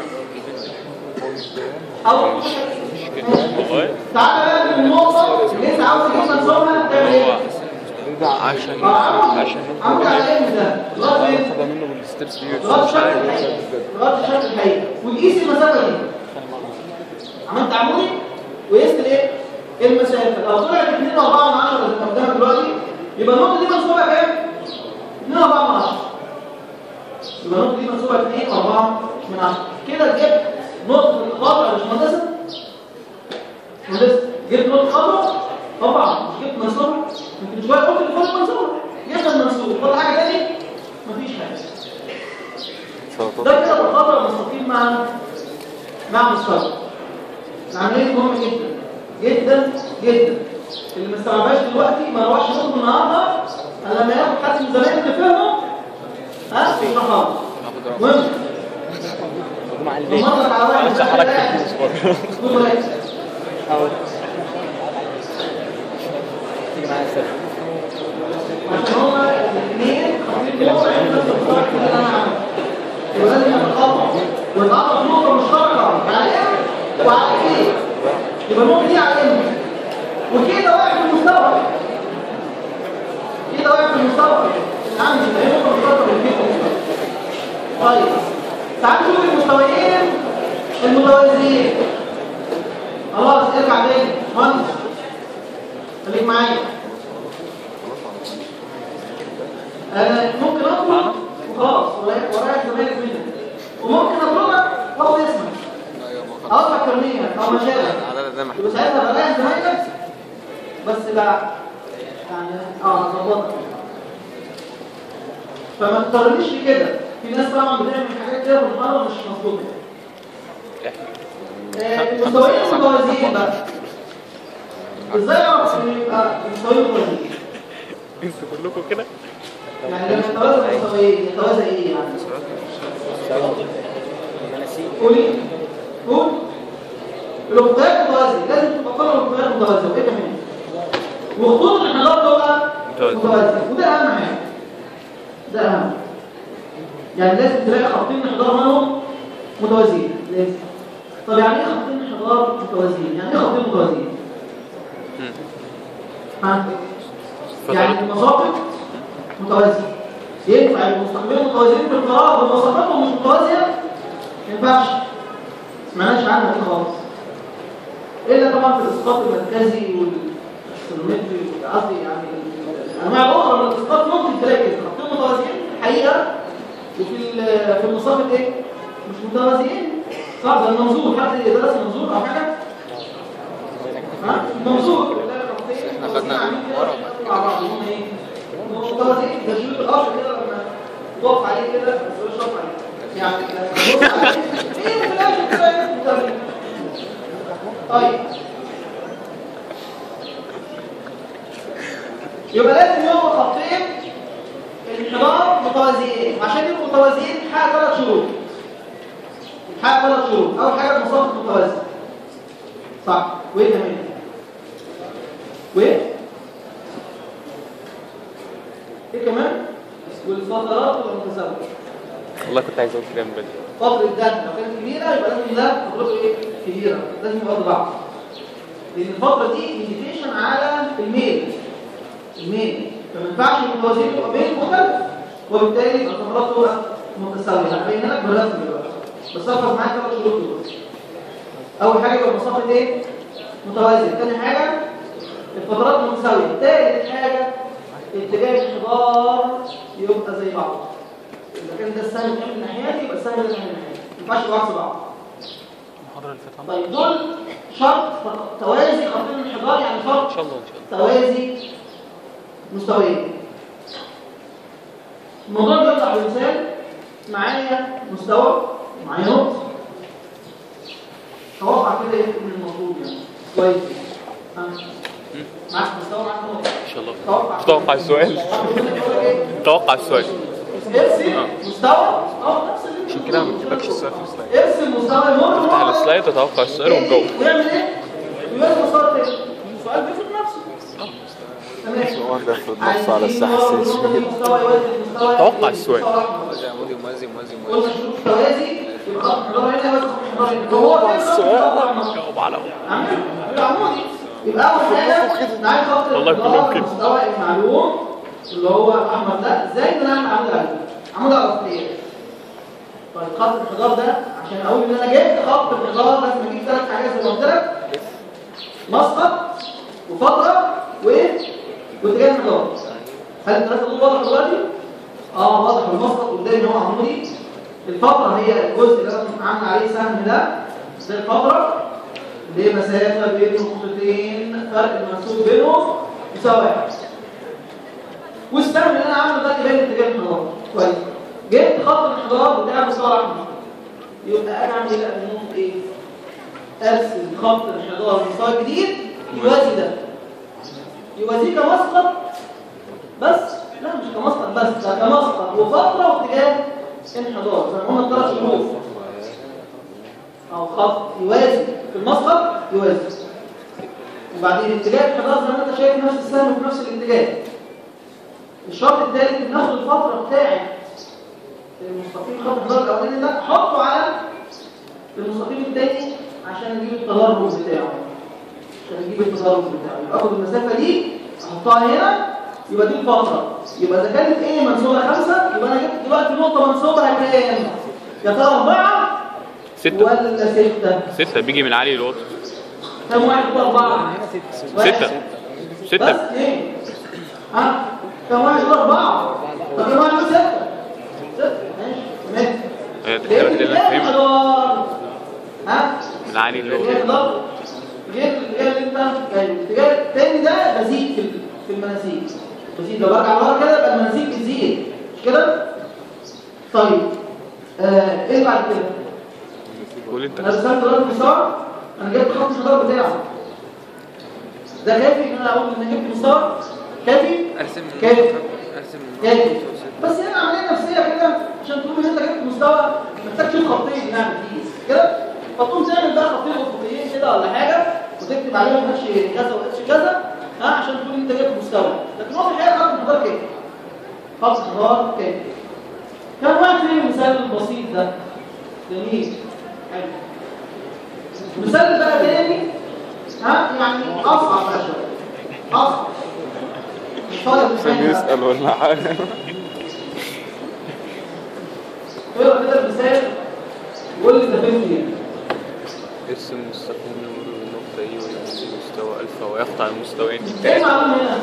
Speaker 1: او
Speaker 2: والله
Speaker 1: تعالى بقى من النقطه اللي انت عاوز تجيب منظورها تعمل ايه
Speaker 2: عشان
Speaker 1: عمود
Speaker 2: عشان
Speaker 1: عمود على الام ده لغايه فين
Speaker 3: ده منه بالستيبس دي
Speaker 1: لغايه الشكل الحقيقي لغايه الشكل الحقيقي وتقيس المسافه دي عملت عمودي وقيست الايه المسافه لو طلعت 2 4 من 10 اللي قدامك دلوقتي يبقى النقطه دي منسوبه كام 2 4 من 10 يبقى النقطه دي منسوبه 2 4 من 10 كده جبت نقطه الخطا يا باشمهندسه مهندسه جبت نقطه خطا طبعا مش جبت منسوبه انت شويه قلت اللي فوق منسوبه جبت المنسوب فاضل حاجه تاني مفيش حاجه ده كده الخطا المستقيم مع مع مستوى العمليه دي مهمه جدا جدا جدا اللي ما استوعبهاش دلوقتي ما يروحش يخرج النهارده الا لما ياخد حد من زمايله اللي فهمه ها يشرحها له. مهم المنطق على واحد
Speaker 2: لسه حركة
Speaker 1: خد بالك. عشان هما الاثنين خاطين نقطة عند نفس الخط اللي انا عامله يبقى لازم نتقاطع ونتقاطع في نقطة مشتركة على ام وعلى ايه يبقى النقطة دي على ام وكده واقع في المستوى كده واقع في المستوى عندي هي نقطة مشتركة من كده طيب تعالوا نشوف المستويين المتوازيين خلاص ارجع تاني مهندس خليك معايا انا ممكن اطلب وخلاص ورايح ورايح زمايلك منك وممكن اطلبك واخد اسمك او فكرنيها او مشاعرك يبقى ساعتها برايح زمايلك بس لا يعني اه هظبطك فما تضطرنيش في كده في ناس طبعا بتعمل حاجات كده بالمره مش مظبوطه آه، المستويين المتوازيين بقى ازاي اعرف ان يبقى المستويين متوازيين
Speaker 2: انتوا كلكم كده
Speaker 1: يعني لما يتوازى المستويين يتوازى ايه يعني قولي قول الأخطاء متوازي لازم تبقى كل الأخطاء متوازي وإيه كمان وخطوط الحجار دول
Speaker 2: متوازي.
Speaker 1: متوازي وده أهم حاجة ده أهم يعني لازم تلاقي خطين حجار منهم متوازيين لازم طب يعني إيه خطين حجار متوازيين؟ يعني إيه خطين متوازيين؟ ها؟ يعني المساقط متوازية ينفع المستقبلين متوازيين في القرار ومساقطهم مش متوازية؟ ما ينفعش معناش عنها دي خالص الا طبعا في الاسقاط المركزي والسلومتري قصدي يعني الانواع الاخرى من الاسقاط ممكن تلاقي كده خطين متوازيين الحقيقه وفي ال- في المساقط ايه مش متوازيين صح ده المنظور حد درس المنظور او حاجه ها منظور احنا
Speaker 2: خدنا ورا
Speaker 1: مع بعض هم ايه متوازيين ده شيوط الارض كده لما تقف عليه كده بس مش تقف عليه يعني لما تبص عليه ايه في الاخر كده ايه متوازيين طيب يبقى لازم يبقوا خطين الانحدار متوازيين عشان يبقوا متوازيين حاجه ثلاث شروط حاجه ثلاث شروط اول حاجه المسافه متوازي صح وايه كمان وايه ايه كمان والفترات والمتساويه
Speaker 2: والله كنت عايز اقول كده من بدري
Speaker 1: فتره ده لو كانت كبيره يبقى لازم ده فترته ايه كبيره لازم يبقى قد بعض لان الفتره دي انديكيشن على الميل الميل فما ينفعش المتوازيين يبقى ميل مختلف وبالتالي يبقى فتراته متساويه هبين لك بالرسم دلوقتي بس احفظ معاك ثلاث شروط دول اول حاجه يبقى المسافه ايه متوازي ثاني حاجه الفترات متساويه ثالث حاجه اتجاه الانحدار يبقى زي بعض اذا كان ده السهم من الناحيه دي يبقى السهم ده من الناحيه ما ينفعش يبقوا عكس بعض طيب دول شرط توازي خطين الانحدار يعني شرط
Speaker 2: ان شاء الله ان شاء الله
Speaker 1: توازي مستويين الموضوع بيوضح بمثال معايا مستوى معايا نقطة توقع كده ايه من المطلوب يعني كويس ها؟ معاك مستوى معاك نقطة
Speaker 2: ان شاء الله
Speaker 1: توقع
Speaker 2: توقع السؤال توقع السؤال
Speaker 1: ارسم مستوى اه نفس اللي
Speaker 2: عشان كده ما بتجيبكش السؤال في السلايد
Speaker 1: ارسم مستوى يمر
Speaker 2: تفتح السلايد وتوقع السؤال وتجاوب
Speaker 1: ويعمل ايه؟ ويعمل مسار تاني السؤال بيفرض نفسه تمام
Speaker 3: هو ده يفرض نفسه على الساحة السياسية
Speaker 2: توقع السؤال.
Speaker 4: موازي موازي موازي موازي
Speaker 1: قلنا شروط توازي يبقى خط حضاري هنا يوازي خط حضاري هنا هو السؤال
Speaker 2: جاوب على
Speaker 1: عمل العمودي يبقى اول حاجه معايا خط
Speaker 2: والله
Speaker 1: الانحدار
Speaker 2: كلهم كده.
Speaker 1: المستوى المعلوم اللي هو احمد ده ازاي ان انا اعمل عمود عليه عمود على الخطين طيب خط الانحدار ده عشان اقول ان انا جبت خط الانحدار لازم اجيب ثلاث حاجات زي ما قلت لك مسقط وفتره وايه واتجاه الانحدار هل الثلاثه دول واضح دلوقتي اه واضح المسقط قدامي هو عمودي الفتره هي الجزء اللي انا عامل عليه سهم ده ده الفتره اللي هي مسافه بين نقطتين فرق المنسوب بينهم يساوي واحد والسهم اللي انا عامله ده يبين اتجاه الانحدار كويس جبت خط الانحدار بتاع المستوى الاحمر يبقى انا اعمل ايه بقى من نقطه ايه ارسم خط الانحدار المستوى الجديد يوازي ده يوازيه كمسقط بس لا مش كمسقط بس ده كمسقط وفتره واتجاه انحدار زي ما قلنا الثلاث شروط او خط يوازي في المسقط يوازي وبعدين اتجاه الانحدار زي ما انت شايف نفس السهم في نفس الاتجاه الشرط الثالث ناخد الفتره بتاعت المستقيم خط الانحدار الاولاني ده احطه على المستقيم الثاني عشان اجيب التدرج بتاعه عشان اجيب التدرج بتاعه يبقى اخد المسافه دي احطها هنا يبقى دي الفتره يبقى اذا كانت ايه منسوبه خمسة يبقى انا جبت دلوقتي نقطه منسوبه كام يا ترى اربعه
Speaker 2: ستة
Speaker 1: ولا ستة
Speaker 2: ستة بيجي من علي الوطن
Speaker 1: كم واحد يقول أربعة؟ واحد.
Speaker 2: ستة
Speaker 1: بس
Speaker 2: ستة
Speaker 1: اثنين ها كم واحد يقول أربعة طب كم واحد يقول ستة ستة ماشي تمام
Speaker 2: هي دي الحاجات اللي انا فاهمها
Speaker 1: الحضار ها
Speaker 2: من علي
Speaker 1: اتجاه
Speaker 2: الوطن
Speaker 1: الضغط اتجاه الاتجاه اللي انت جايبه الاتجاه التاني ده بزيد في ال- في المناسيب بزيد لو برجع لورا كده يبقى المناسيب بتزيد مش كده؟ طيب آه ايه بعد كده؟
Speaker 2: قول انت
Speaker 1: انا رسمت دلوقتي مستوى انا جبت خط الانحدار بتاعه ده كافي ان انا اقول ان جبت مستوى كافي
Speaker 4: ارسم
Speaker 1: كافي
Speaker 4: ارسم
Speaker 1: كافي بس هنا عمليه نفسيه كده عشان تقول ان انت جبت مستوى محتاج تشوف خطين يعني كيس كده فتقوم تعمل بقى خطين افقيين كده ولا حاجه وتكتب عليهم اتش كذا واتش كذا ها عشان تقول ان انت جبت مستوى لكن هو في الحقيقه خط الانحدار كافي خط الانحدار كافي كم واحد فيهم المثال البسيط ده جميل حلو مثال بقى تاني ها يعني اصعب بقى شويه اصعب مش فاضل
Speaker 3: عشان
Speaker 1: الحاجة.
Speaker 3: يسأل ولا حاجة
Speaker 1: اقرا كده المثال قول لي انت فهمت ايه
Speaker 2: ارسم مستقيم يمر بالنقطة اي ويمشي مستوى الفا ويقطع المستويين
Speaker 1: ايه
Speaker 2: التالي
Speaker 1: المعلومه هنا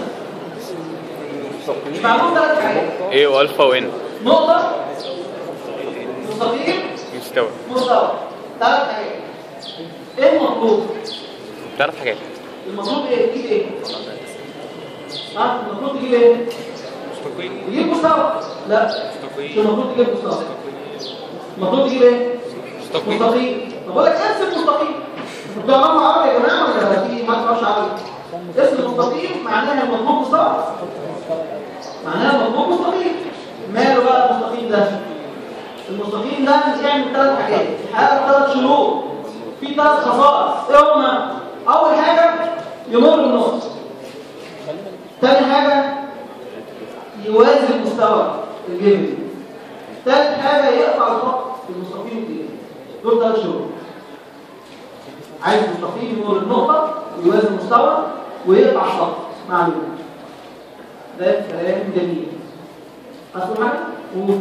Speaker 1: معلومه ثلاث حاجات
Speaker 2: ايه والفا وان
Speaker 1: نقطه مستقيم
Speaker 2: مستوى
Speaker 1: مستوى ثلاث حاجات ايه المطلوب
Speaker 2: ثلاث حاجات
Speaker 1: المفروض ايه تجيب ايه ها المفروض تجيب ايه
Speaker 4: مستقيم
Speaker 1: تجيب مستوى لا مش المفروض تجيب مستوى المفروض تجيب ايه
Speaker 4: مستقيم
Speaker 1: مستقيم طب اقول لك ارسم مستقيم انتوا بتعرفوا عربي يا جماعه ولا في حد ما يعرفش عربي اسم مستقيم معناها المطلوب مستوى معناها المطلوب مستقيم ماله بقى المستقيم ده المستقيم ده بيعمل ثلاث حاجات حاجه ثلاث شروط في ثلاث خصائص ايه هما اول حاجه يمر النص ثاني حاجه يوازي المستوى الجبلي ثالث حاجه يقطع الخط في المستقيم الجبلي دول ثلاث شروط عايز مستقيم يمر النقطه ويوازي المستوى ويقطع الخط معلومه ده كلام جميل اصل حاجه قول.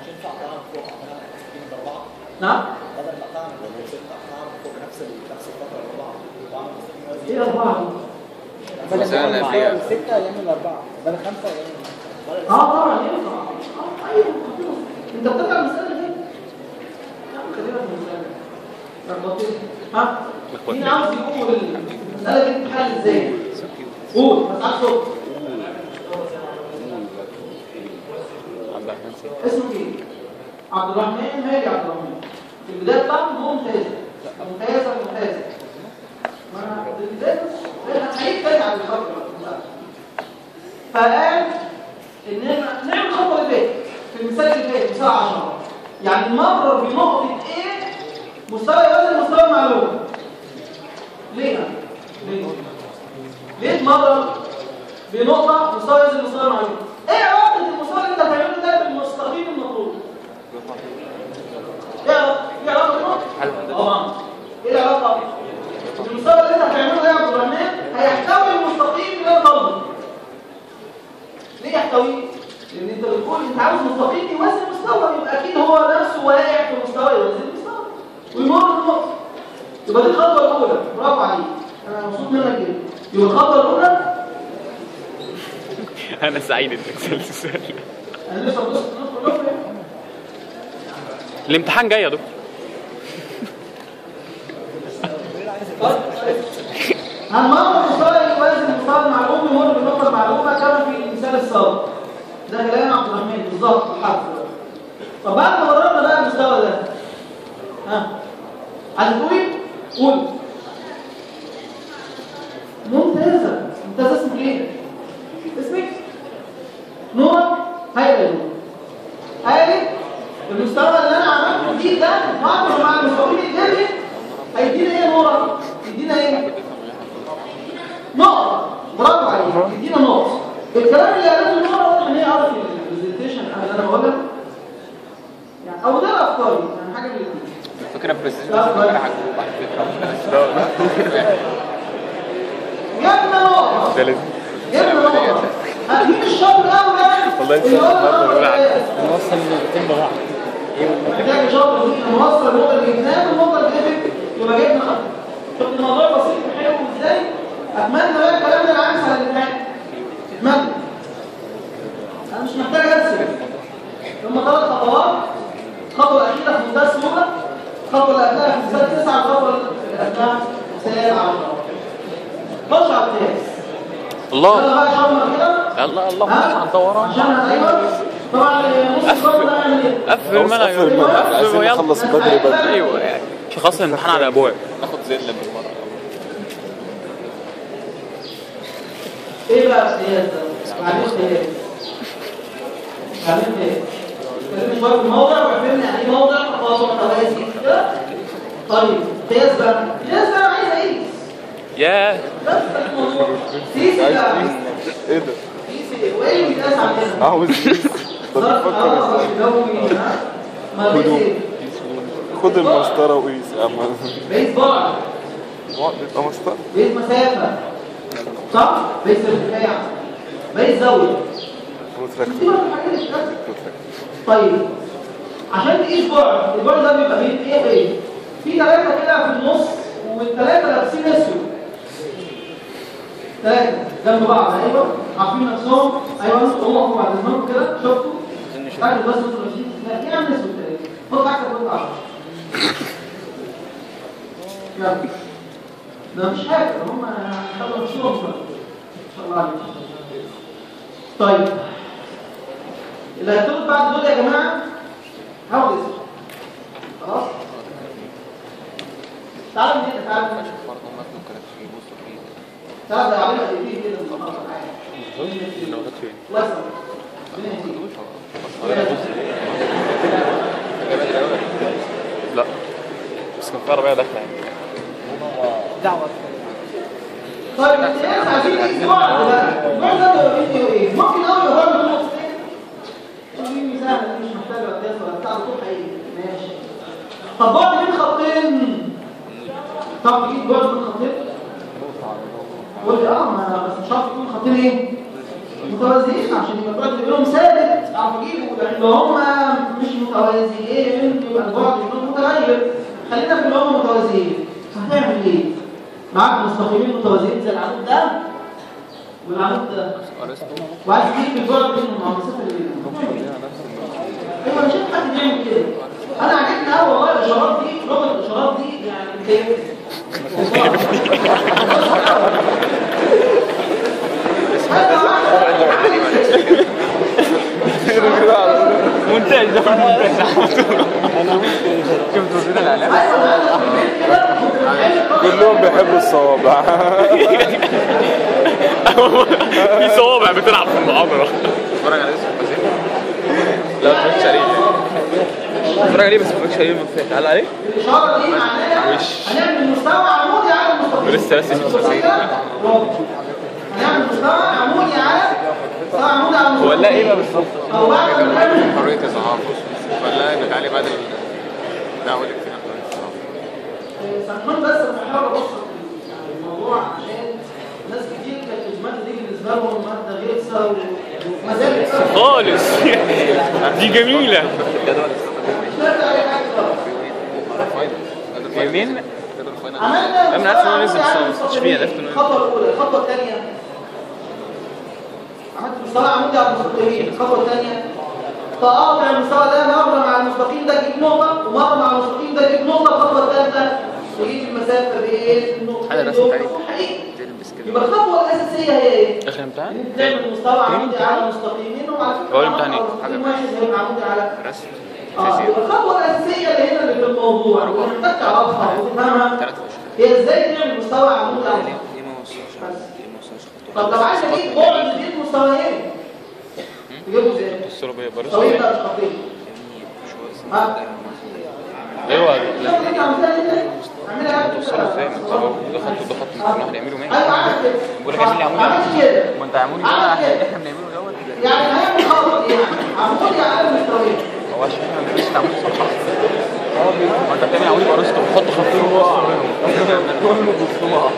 Speaker 1: نعم ايه اربعه دي
Speaker 2: مثلا فيها
Speaker 5: ستة يعمل أربعة بدل خمسة يعمل
Speaker 1: اه طبعا ينفع اه ايوه انت بترجع المساله دي يا عم خلينا في المساله لخبطتني ها مين عاوز يقول المساله دي بتتحل ازاي قول بس عارف صوت
Speaker 2: عبد الرحمن سيد
Speaker 1: اسمه ايه عبد الرحمن هادي عبد الرحمن في البدايه بتاعته ممتازه ممتازه ممتازه ما انا في البدايه بس هتلاقيك تاني على الخطوه فقال ان احنا نعمل خطوه اللي فاتت في المثال اللي فات مثال 10 يعني نمرر بنقطه ايه مستوى يوازي مستوى المعلومه ليه يعني؟ ليه ليه تمرر بنقطه مستوى يوازي مستوى المعلومه ايه علاقه المستوى اللي انت هتعمله ده بالمستقيم المطلوب ايه علاقه ايه علاقه بالنقطه طبعا ايه العلاقه المستوى اللي انت هتعمله ده يا عبد الرحمن هيحتوي المستقيم اللي انا طالبه ليه يحتويه؟ لان انت بتقول انت عاوز مستقيم يوازي المستوى يبقى اكيد هو نفسه واقع في مستوى يوازي المستوى ويمر النقطه يبقى دي الخطوه الاولى برافو عليك انا مبسوط منك جدا يبقى الخطوه الاولى
Speaker 2: انا سعيد انك سالت السؤال ده.
Speaker 1: انا لسه بص ندخل
Speaker 2: الامتحان جاي يا دكتور
Speaker 1: هنمر مستوى يوازي المستوى المعلوم يمر بالنقطه المعلومه كما في المثال السابق ده كلام عبد الرحمن بالظبط بالحرف طب بعد ما مررنا بقى المستوى ده ها هتقولي قول ممتازه ممتازه اسمك ايه اسمك نور هيا يا نور قالت المستوى اللي انا عملته جديد ده مقارنه مع المستويين الجديد هيدينا ايه يا نورة؟ يدينا ايه؟ نقطة برافو عليك يدينا نقطة الكلام اللي قالته نورة واضح ان هي عارف البرزنتيشن اللي انا بقولها يعني او ده افكاري يعني حاجة من الاثنين
Speaker 2: فكره بريزنتيشن على فكره
Speaker 1: جبنا نقطة
Speaker 2: ده لازم
Speaker 1: جبنا نقطة ها، مين الشاطر الاول ده؟
Speaker 2: والله
Speaker 1: اللي هو
Speaker 2: النهارده بنقول على-
Speaker 5: نوصل النقطتين ببعض
Speaker 1: محتاج شاطر مين نوصل النقطة اللي جبناها والنقطة اللي جبت يبقى جبنا خط شفت الموضوع بسيط وحلو ازاي؟ اتمنى بقى الكلام ده العكس على الامتحان اتمنى انا مش محتاج ارسم هم ثلاث خطوات الخطوه الاخيره في منتهى السهوله الخطوه اللي قبلها في مثال تسعه الخطوه اللي قبلها مثال 10 خش على القياس
Speaker 2: الله
Speaker 1: يلا بقى شمر كده
Speaker 2: الله الله
Speaker 1: ها؟
Speaker 2: عن دوران
Speaker 1: عشان ايوه طبعا نص الخط ده يعني ايه؟
Speaker 2: قفل المنهج
Speaker 3: قفل المنهج عايزين
Speaker 2: يلا.
Speaker 3: نخلص بدري بدري
Speaker 2: ايوه يعني مش خلاص الامتحان على ابواب ناخد زي اللي بالمره
Speaker 1: ايه بقى القياس ده؟ يعني ايه قياس؟ يعني ايه قياس؟ اتكلمنا شويه في الموضع وعرفنا يعني ايه موضع تفاضل توازي كده طيب قياس بقى قياس بقى عايز اقيس
Speaker 2: ياه
Speaker 1: بس ده الموضوع قيس
Speaker 3: عايز
Speaker 1: بقى
Speaker 3: تقيس ايه ده
Speaker 1: قيس ايه؟ وايه اللي بيتقاس عندنا؟
Speaker 3: عاوز تقيس طب
Speaker 1: ظرف
Speaker 3: فكر
Speaker 1: اه
Speaker 3: ازاي
Speaker 1: جوي ها؟ ما قيس ايه؟
Speaker 3: خد المسطره وقيس يا عم
Speaker 1: قيس بعد
Speaker 3: يبقى مسطره
Speaker 1: قيس مسافه صح؟ قيس ارتفاع قيس زاويه دي
Speaker 3: متركب
Speaker 1: بقى الحاجات اللي بتتقاس. طيب عشان تقيس بعد البعد ده بيبقى بين ايه وايه في ثلاثه كده في النص والثلاثه لابسين اسود ثلاثه جنب بعض ايوه عارفين نفسهم ايوه انتوا هم بعد اذنكم كده شفتوا تعالوا بس انتوا ماشيين لا في عم اسود ثلاثه خد تحت خد 10 يلا ده مش حاجه ده هم خلوا نفسهم ان شاء الله عليك طيب اللي هيطلب بعد دول يا جماعه هاخد اسم خلاص تعالوا من هنا تعالوا من هنا
Speaker 2: برضه هم ممكن يبصوا فيه
Speaker 1: تعالوا ده عاملها ايديه كده المحاضره معايا
Speaker 2: لو جت فين
Speaker 1: الله يسلمك ربنا يهديك.
Speaker 2: لا بس كان في عربيه داخله يعني
Speaker 1: طيب الناس عايزين يجوا بعض بقى النوع ده بيبقى فيديو ايه ممكن قوي يغير من نقطتين دي مساحه دي مش محتاجه قياس ولا بتاع طول حقيقي ماشي طب بعد بين خطين طب تجيب بعد بين خطين قول لي اه ما بس مش عارف يكون خطين ايه متوازيين عشان يبقى البعد اللي بينهم ثابت اعرف اجيبه لان لو هم مش متوازيين يبقى البعد بينهم متغير خلينا في اللي هم متوازيين هتعمل ايه؟ معاك مستقيمين متوازيين زي العمود ده والعمود ده وعايز تجيب البعد بينهم مع المسافه اللي بينهم ايوه مش حد بيعمل كده انا عجبني قوي والله الاشارات دي لغه الاشارات دي يعني مكيفه هذا واحد
Speaker 2: منتج ده شفت وزير الاعلام
Speaker 3: كلهم بيحبوا الصوابع
Speaker 2: في صوابع بتلعب في المحاضره اتفرج على اسمه حسين لا ما اتفرجتش عليه اتفرج عليه بس ما اتفرجتش عليه من فات قال عليه
Speaker 1: الاشاره دي معناها
Speaker 2: وش.
Speaker 1: هنعمل مستوى عمودي على المستقيم
Speaker 2: لسه بس مش
Speaker 1: مستقيم برافو. هنعمل مستوى عمودي على مستوى عمودي على
Speaker 2: هو
Speaker 1: المستقيم
Speaker 2: لا ايه بقى بالظبط
Speaker 1: او بعد ما نعمل
Speaker 2: حريه اظهار ولا انك عليه بعد الدعوه الاجتماعيه
Speaker 1: سامحوني بس انا بحاول ابسط الموضوع عشان ناس كتير كانت الماده دي بالنسبه لهم ماده غلسه وما زالت
Speaker 2: خالص دي جميله
Speaker 1: مش نرجع اي حاجه خالص
Speaker 2: يمين
Speaker 1: عملنا
Speaker 2: أنا عارف إن هو
Speaker 1: مستوى
Speaker 2: نزل
Speaker 1: عمودي
Speaker 2: بس
Speaker 1: على
Speaker 2: مش فيه،
Speaker 1: المستقيمين.
Speaker 2: عرفت إنه نزل.
Speaker 1: الخطوه الاولى الخطوه الثانيه عملت مستوى عمودي على المستقيمين الخطوه الثانيه تقاطع المستوى ده مره مع المستقيم ده تجيب نقطه ومره مع المستقيم ده تجيب نقطه الخطوه الثالثه تجيب المسافه بين النقطتين
Speaker 2: هذا
Speaker 1: دول
Speaker 2: رسم
Speaker 1: حقيقي
Speaker 2: تلبس كده
Speaker 1: يبقى الخطوه الاساسيه هي ايه؟
Speaker 2: اخر امتحان
Speaker 1: تعمل مستوى عمودي على مستقيمين وعلى فكره
Speaker 2: هو الامتحان ايه؟
Speaker 1: مستقيم واحد هيبقى عمودي على
Speaker 2: رسم
Speaker 1: اه يبقى الخطوه الاساسيه اللي هنا اللي في الموضوع اللي محتاج تعرفها وتفهمها هي ازاي تعمل مستوى عمودي على بس. طب لو عايز اجيب بعد بين مستويين تجيبه ازاي؟
Speaker 2: الصوره بيه
Speaker 1: طويل
Speaker 2: برسم
Speaker 1: ده مش خطير ها؟
Speaker 2: ايوه
Speaker 1: شوف انت عملتها ازاي؟ اعملها
Speaker 2: توصله ازاي ما انت هو ده خط وده خط ممكن واحد يعمله ماشي
Speaker 1: ايوه عملت كده
Speaker 2: بقول لك اعمل لي عمودي
Speaker 1: عملت كده
Speaker 2: ما انت عمودي ده
Speaker 1: عملت كده
Speaker 2: احنا بنعمله الاول
Speaker 1: يعني هيعمل خطوه يعني عمودي على المستويين
Speaker 2: هو عشان احنا ما بنعملش عمودي صح ما انت بتعمل عمودي بارسطو بتحط خطين كله بالصباع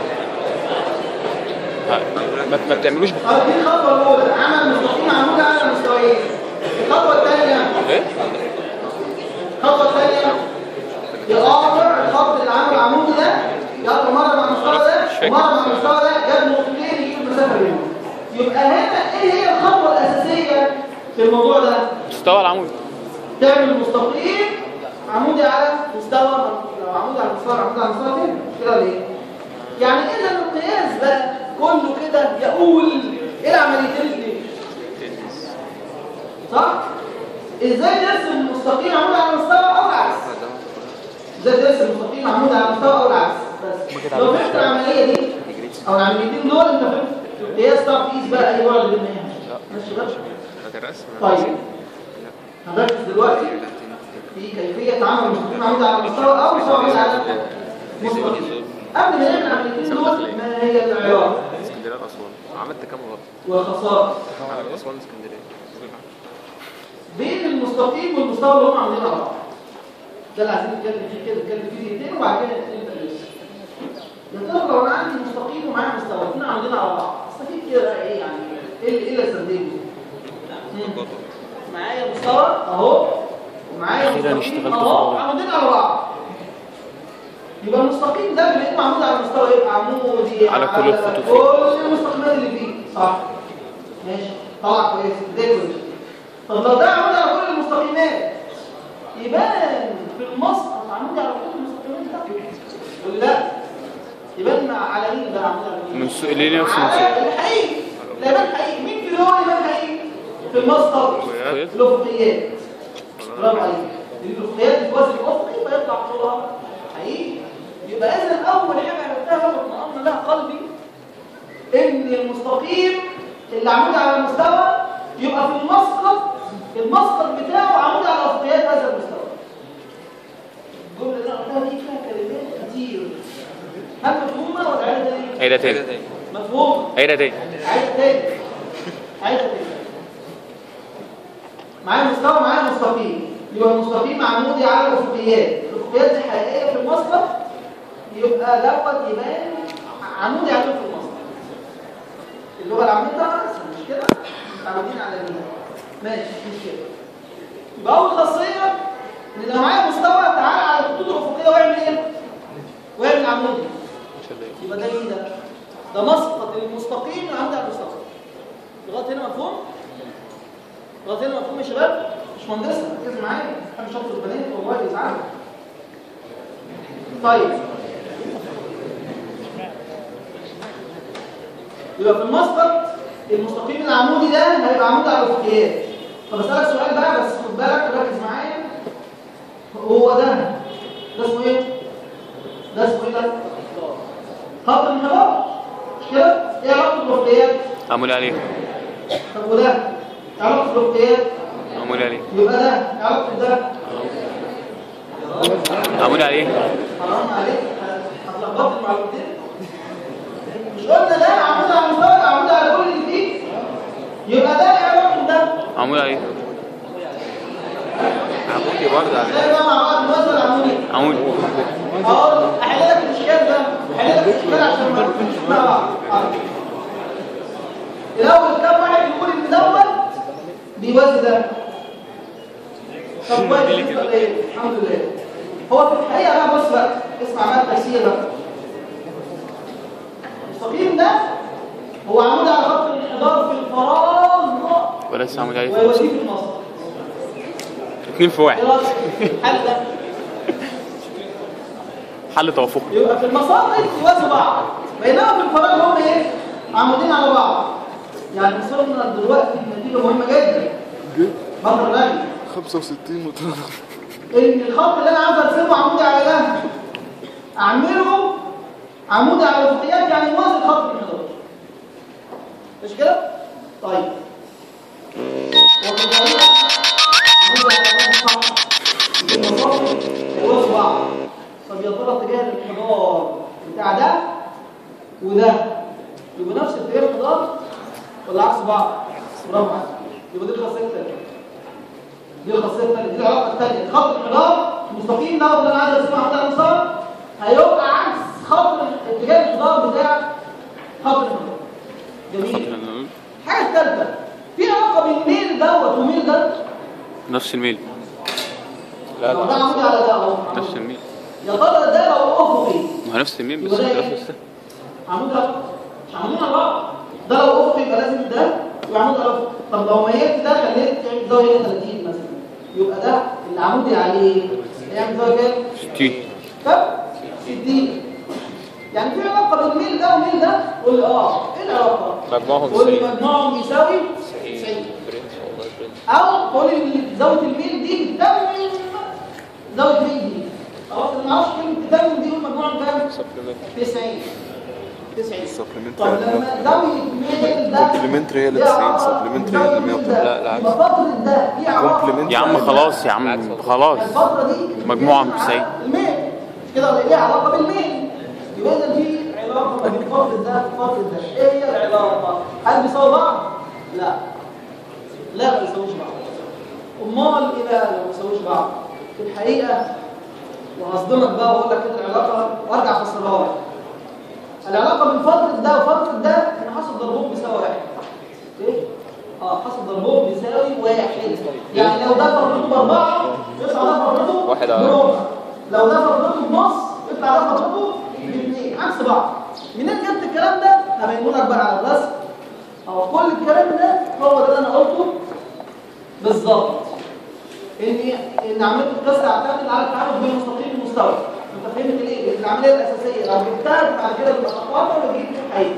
Speaker 2: ما ما بتعملوش بخ-
Speaker 1: طب دي الخطوه الاولى عمل مستقيم عمودي على المستويين الخطوه الثانيه
Speaker 2: ايه
Speaker 1: الخطوه الثانيه يقاطع الخط اللي عامل عمودي ده يلا مره مع المستوى ده
Speaker 2: مش فاكر.
Speaker 1: ومره مع المستوى ده جاب نقطتين يجيب المسافه بينهم يبقى هنا ايه هي الخطوه الاساسيه في الموضوع ده
Speaker 2: مستوى العمود
Speaker 1: تعمل مستقيم عمودي على مستوى لو عمودي على مستوى عمودي على مستوى تاني مش كده ولا ايه يعني اذا القياس ده كله كده يقول ايه العمليتين دي صح ازاي نرسم مستقيم عمودي على مستوى او العكس ازاي ترسم مستقيم عمودي على مستوى او العكس بس لو فهمت العمليه دي او العمليتين دول انت فهمت القياس تعرف تقيس بقى اي بعد بين ماشي بقى
Speaker 2: الرسم
Speaker 1: طيب هنركز دلوقتي في كيفية عمل مستقيم عمودي على مستوى أو مستوى عمودي على مستقيم قبل ما نعمل العمليتين دول ما هي العلاقة
Speaker 2: اسكندريه اسوان عملت كام غلط
Speaker 1: والخصائص
Speaker 2: اسوان اسكندريه
Speaker 1: بين المستقيم والمستوى اللي هم عاملينه على بعض ده اللي عايزين نتكلم فيه كده نتكلم فيه دقيقتين وبعد كده نبدا نرسم يا ترى لو انا عندي مستقيم ومعايا مستوى الاثنين عاملين على بعض استفيد كده بقى ايه يعني ايه اللي- ايه اللي استفيده؟ مم. معايا مستوى اهو ومعايا مستقيم اهو عاملين على بعض يبقى المستقيم ده بما انه عمود على المستوى يبقى عمودي
Speaker 2: على كل الخطوط فيه.
Speaker 1: كل المستقيمات اللي فيه صح ماشي طلع كويس ده كويس طب لو ده عمود على كل المستقيمات يبان في المسقط عمود على كل المستقيمات بتاعته ولا لا يبان مع
Speaker 6: الحقيقي بقى عمود على مين؟
Speaker 2: من سوق ليه نفس
Speaker 6: على
Speaker 2: المسوق
Speaker 6: الحقيقي الايمان حقيقي مين في دول ايمان حقيقي؟ في المصدر الافقيات برافو عليك الافقيات بتوازن الافقي فيطلع طولها حقيقي يبقى اذا اول حاجه عرفتها واطمئن لها قلبي ان المستقيم اللي عمود على المستوى يبقى في المسقط المسقط بتاعه عمود على افقيات هذا المستوى الجمله اللي انا قلتها دي فيها كلمات كتير هل مفهومه ولا عايزه تاني؟
Speaker 2: عيدة تاني
Speaker 6: مفهومه
Speaker 2: عيدة تاني
Speaker 6: عايزه تاني عايزه تاني معايا مستوى معايا مستقيم يبقى المستقيم عمودي على الافقيات الافقيات دي حقيقيه في المسقط يبقى دوت يبان عمودي عليه في المسقط اللغه العاميه ده اسهل مش كده متعودين على دي ماشي مش كده يبقى اول خاصيه ان لو معايا مستوى تعالى على الخطوط الافقيه واعمل ايه واعمل عمودي يبقى ده ايه ده ده مسقط المستقيم اللي عند المستقيم لغايه هنا مفهوم لغايه هنا مفهوم يا شباب مش مهندسه ركزوا معايا محدش يشوف البنات والله يزعلوا طيب يبقى في المسقط المستقيم العمودي ده هيبقى عمود على الافقيات طب اسالك سؤال بقى بس خد بالك ركز معايا هو ده ده اسمه ايه ده اسمه ايه ده خط الانحدار مش كده ايه علاقه الافقيات
Speaker 2: عمول عليه
Speaker 6: طب وده إيه علاقه الافقيات
Speaker 2: عمول عليه
Speaker 6: يبقى ده إيه علاقه ده
Speaker 2: عمول عليه
Speaker 6: حرام عليك هتلخبط المعلومتين مش قلنا ده عمود على المستوى عمود على كل اللي فيه يبقى ده ايه علاقه ده
Speaker 2: عمول عليه عمودي برضه عليه
Speaker 6: ده بقى مع بعض مثلا عمودي
Speaker 2: عمود
Speaker 6: اقول احل لك الاشكال ده احل لك الاشكال عشان ما نكونش مع بعض حاضر. الاول كم واحد يقول ان دوت بيوازي ده طب كويس بالنسبة لإيه؟ الحمد لله هو في الحقيقه بقى بص بقى اسمع بقى التفسير بقى المستقيم ده هو عمود على خط الانحدار في الفراغ
Speaker 2: وليس عمود عليه
Speaker 6: ويوازيه في النص
Speaker 2: اتنين في واحد
Speaker 6: ايه رايك؟ الحل ده
Speaker 2: حل توافقي
Speaker 6: يبقى في المصادر يوازوا بعض بينما في الفراغ هم ايه عمودين على بعض يعني وصلنا دلوقتي لنتيجه مهمه جدا بطل غني
Speaker 3: 65 وتلاتة
Speaker 6: ان الخط اللي انا عاوز ارسمه عمودي على ده اعمله عمودي على الافقيات يعني موازي الخط الانحدار مش كده طيب وفي الطريقه عمودي على ده صح المصادر يوازوا بعض طب يا ترى اتجاه الانحدار بتاع ده وده يبقوا نفس اتجاه الانحدار ولا عكس بعض برافو عليك يبقى دي الخاصيه الثانيه دي الخاصيه الثانيه دي العلاقه الثانيه خط الانحدار المستقيم ده اللي انا عايز اسمعه عند الانصار هيبقى عكس خط اتجاه الانحدار بتاع خط الانحدار جميل الحاجه الثالثه في علاقه بين ميل دوت وميل ده
Speaker 2: نفس الميل
Speaker 3: لا
Speaker 6: لو ده
Speaker 3: لا
Speaker 6: عمودي على ده اهو
Speaker 2: نفس الميل
Speaker 6: يا ترى ده لو افقي
Speaker 2: ما هو نفس الميل بس
Speaker 6: يبقى ده
Speaker 2: اختلاف
Speaker 6: إيه؟
Speaker 2: السهم
Speaker 6: عمود على مش عمودين على بعض ده لو افقي يبقى لازم ده يبقى عمود على افقي طب لو ميلت ده خليت تعمل زاويه 30 مثلا يبقى ده اللي عمودي عليه هيعمل زاويه كام؟
Speaker 2: 60
Speaker 6: كام؟ 60 يعني في علاقه بين ميل ده وميل ده قول لي اه ايه العلاقه؟
Speaker 3: مجموعهم
Speaker 6: قول لي
Speaker 3: 90
Speaker 6: مجموعهم بيساوي 90 او تقول لي زاويه الميل دي بتساوي زاويه ميل دي خلاص انا ما اعرفش كلمه تساوي دي والمجموعه كام؟ 90 90
Speaker 3: Supplementary
Speaker 6: طب لما زاويه ميل ده
Speaker 3: Complementary هي اللي
Speaker 6: ليها
Speaker 3: 90
Speaker 6: علاقة
Speaker 3: Supplementary هي اللي
Speaker 6: بزاوية
Speaker 3: 180.
Speaker 6: ميل ده.
Speaker 2: لا، لا،
Speaker 6: يبقى فتره ده في علاقه
Speaker 3: Complementary
Speaker 2: يا عم خلاص يا عم خلاص
Speaker 6: الفتره دي
Speaker 2: مجموعة
Speaker 6: مع
Speaker 2: 90.
Speaker 6: الميل مش كده ولا ليها علاقه بالميل يبقى اذا في علاقه بين فتره ده وفتره ده ايه هي العلاقه؟ هل بيساووا بعض؟ لا لا ما بيساووش بعض امال ايه بقى لو ما بيساووش بعض؟ في الحقيقه وهصدمك بقى واقول لك كده العلاقه وارجع افسرها لك العلاقه بين فتره ده وفتره ده ان حاصل ضربهم بيساوي واحد ايه؟ اه حاصل ضربهم بيساوي واحد يعني لو ده فرضته باربعه يطلع ده فرضته
Speaker 3: واحد على
Speaker 6: بربع لو ده فرضته بنص يطلع ده فرضته باثنين عكس بعض منين جبت الكلام ده؟ هبينه لك بقى على الرسم او كل الكلام ده هو ده اللي انا قلته بالظبط ان ان عمليه القياس تعتمد على التعامل بين المستقيم والمستوى انت فهمت ليه؟ لان العمليه الاساسيه لو جبتها بعد كده تبقى خطوات ولا تجيب حقيقي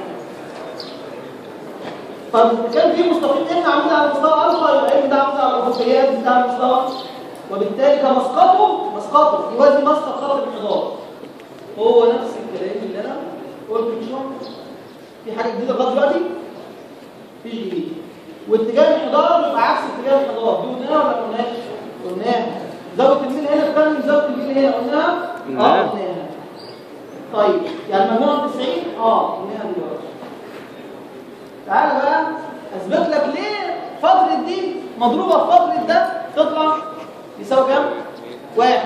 Speaker 6: طب كان في مستقيم ان عمود على مستوى الفا يبقى ان ده عمود على الافقيات ده على مستوى وبالتالي كمسقطه مسقطه يوازي مسقط خط الانحدار هو نفس الكلام اللي انا قلته من شويه في حاجه جديده لغايه دلوقتي مفيش جديد واتجاه الانحدار يبقى عكس اتجاه الانحدار دي قلناها ولا ما قلناش؟ قلناها زاويه الميل هنا بتعمل من زاويه الميل هنا قلناها؟ اه
Speaker 2: قلناها.
Speaker 6: قلناها طيب يعني مجموعه 90 اه قلناها دلوقتي تعالى بقى اثبت لك ليه فتره دي مضروبه في فتره ده تطلع يساوي كام؟ واحد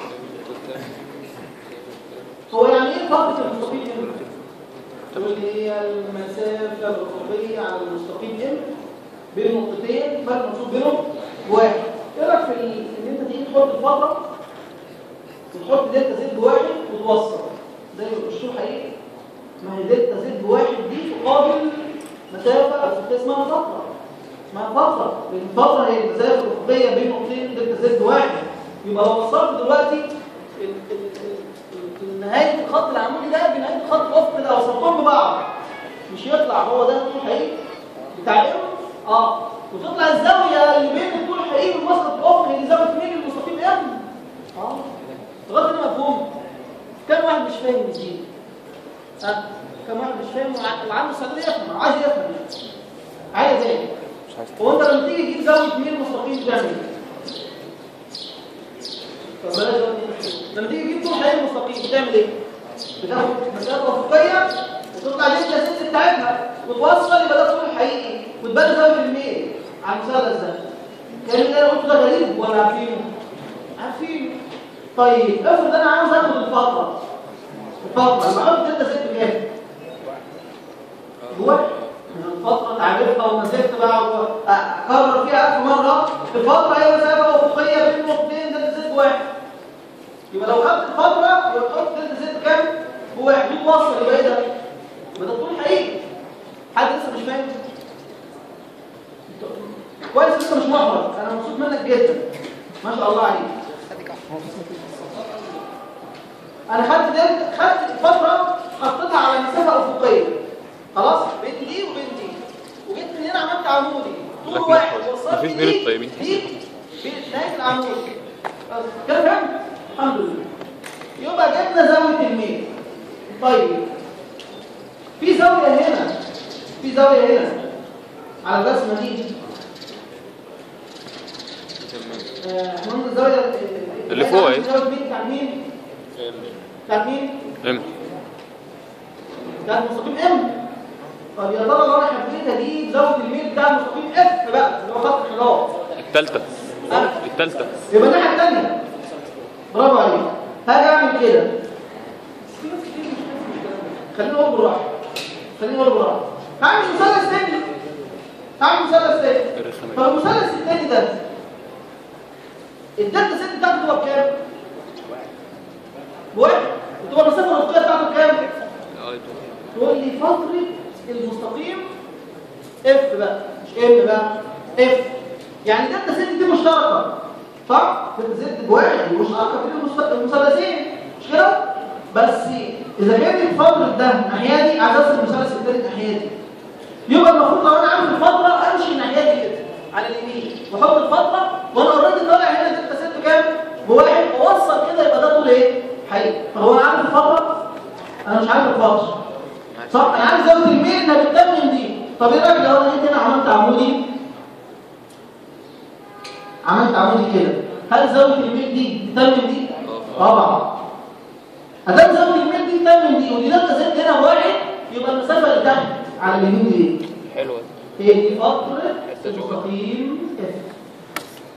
Speaker 6: هو يعني ايه فتره المستقيم هنا؟ تقول لي هي المسافه الافقيه على المستقيم هنا بين نقطتين فرق مقصود بينهم واحد ايه رايك في ال- ان انت تيجي تحط الفتره وتحط دلتا زد بواحد وتوصل زي الاسطول حقيقي ما هي دلتا زد بواحد دي تقابل مسافه افقيه اسمها فتره اسمها فتره لان الفتره هي المسافه الافقيه بين نقطتين دلتا زد واحد يبقى لو وصلت دلوقتي ال- ال- ال- ال- نهايه الخط العمودي ده بنهايه الخط الافقي ده وصلتهم ببعض مش يطلع هو ده الطول الحقيقي بتاع ايه؟ اه وتطلع الزاويه اللي بين الطول الحقيقي والمسقط الافقي اللي زاويه مين المستقيم ام اه لغايه هنا مفهوم كم واحد مش فاهم دي ها كم واحد مش فاهم وع- وعنده سؤال يفهم عايز يفهم عايز ايه هو انت لما تيجي تجيب زاويه مين مستقيم تعمل ايه طب بلاش زاويه مين مستقيم. لما تيجي تجيب طول حقيقي مستقيم بتعمل ايه بتاخد مسافه افقيه وتطلع لينك الست بتاعتها وتوصل يبقى ده الطول الحقيقي وتبان زاويه الميل على المثلث ده كان اللي انا قلته ده غريب ولا عارفينه عارفينه طيب افرض انا عاوز اخد الفتره الفتره يبقى احط دلتا ست بكام جوه الفتره تعرفها ومسكت بقى اكرر فيها الف مره الفتره هي مسافه افقيه بين نقطتين دلتا ست واحد يبقى لو خدت الفتره يبقى تحط دلتا ست كام بواحد وتوصل يبقى ايه ده يبقى ده طول حقيقي حد لسه مش فاهم كويس لسه مش محرج انا مبسوط منك جدا ما شاء الله عليك انا خدت دل... خدت فتره حطيتها على مسافه افقيه خلاص بين دي وبين دي وجيت من هنا عملت عمودي طول
Speaker 2: لكن
Speaker 6: واحد
Speaker 2: محرج.
Speaker 6: وصلت
Speaker 2: مفيش
Speaker 6: دي
Speaker 2: بين الطيبين.
Speaker 6: دي بين نهايه العمود بس كده فهمت الحمد لله يبقى جبنا زاويه الميل طيب في زاويه هنا في زاويه هنا على الرسمه دي آه، احنا قلنا الزاويه
Speaker 2: اللي فوق اهي.
Speaker 6: زاويه مين بتاع مين بتاع مين
Speaker 2: ام
Speaker 6: بتاع المستقيم ام طب يا ترى لو انا حبيت اجيب زاويه الميل بتاع المستقيم اف بقى اللي هو خط الحراك
Speaker 2: التالتة التالتة
Speaker 6: يبقى الناحيه الثانيه برافو عليك هاجي اعمل كده خلينا نقول بالراحه خلينا نقول بالراحه هعمل مثلث تاني هعمل مثلث تاني
Speaker 2: الرخامة.
Speaker 6: طب المثلث التاني ده الدلتا ست بتاعته تبقى بكام؟ بواحد وتبقى المسافه الافقيه بتاعته بكام؟ تقول لي فتره المستقيم اف بقى مش ام بقى اف يعني دلتا ست دي مشتركه صح؟ دلتا ست بواحد مشتركه بين المست- المثلثين مش كده؟ بس اذا كانت فتره ده الناحيه دي على اساس المثلث الثاني الناحيه دي يبقى المفروض لو انا عامل الفتره امشي الناحيه دي كده على اليمين واحط الفتره وانا اوريدي طالع هنا دلتا ست كام؟ بواحد واوصل كده يبقى ده طول ايه؟ حقيقي طب هو انا عامل الفتره؟ انا مش عارف الفتره صح انا عارف زاويه الميل انها بتتمم دي طب ايه رايك لو انا جيت هنا عملت عمودي عملت عمودي كده هل زاويه الميل دي تتمم دي طبعا ادام زاويه الميل دي تتمم دي ودي دلتا زد هنا بواحد يبقى المسافه اللي تحت على اليمين دي
Speaker 2: حلوة
Speaker 6: هي دي فتره المستقيم اف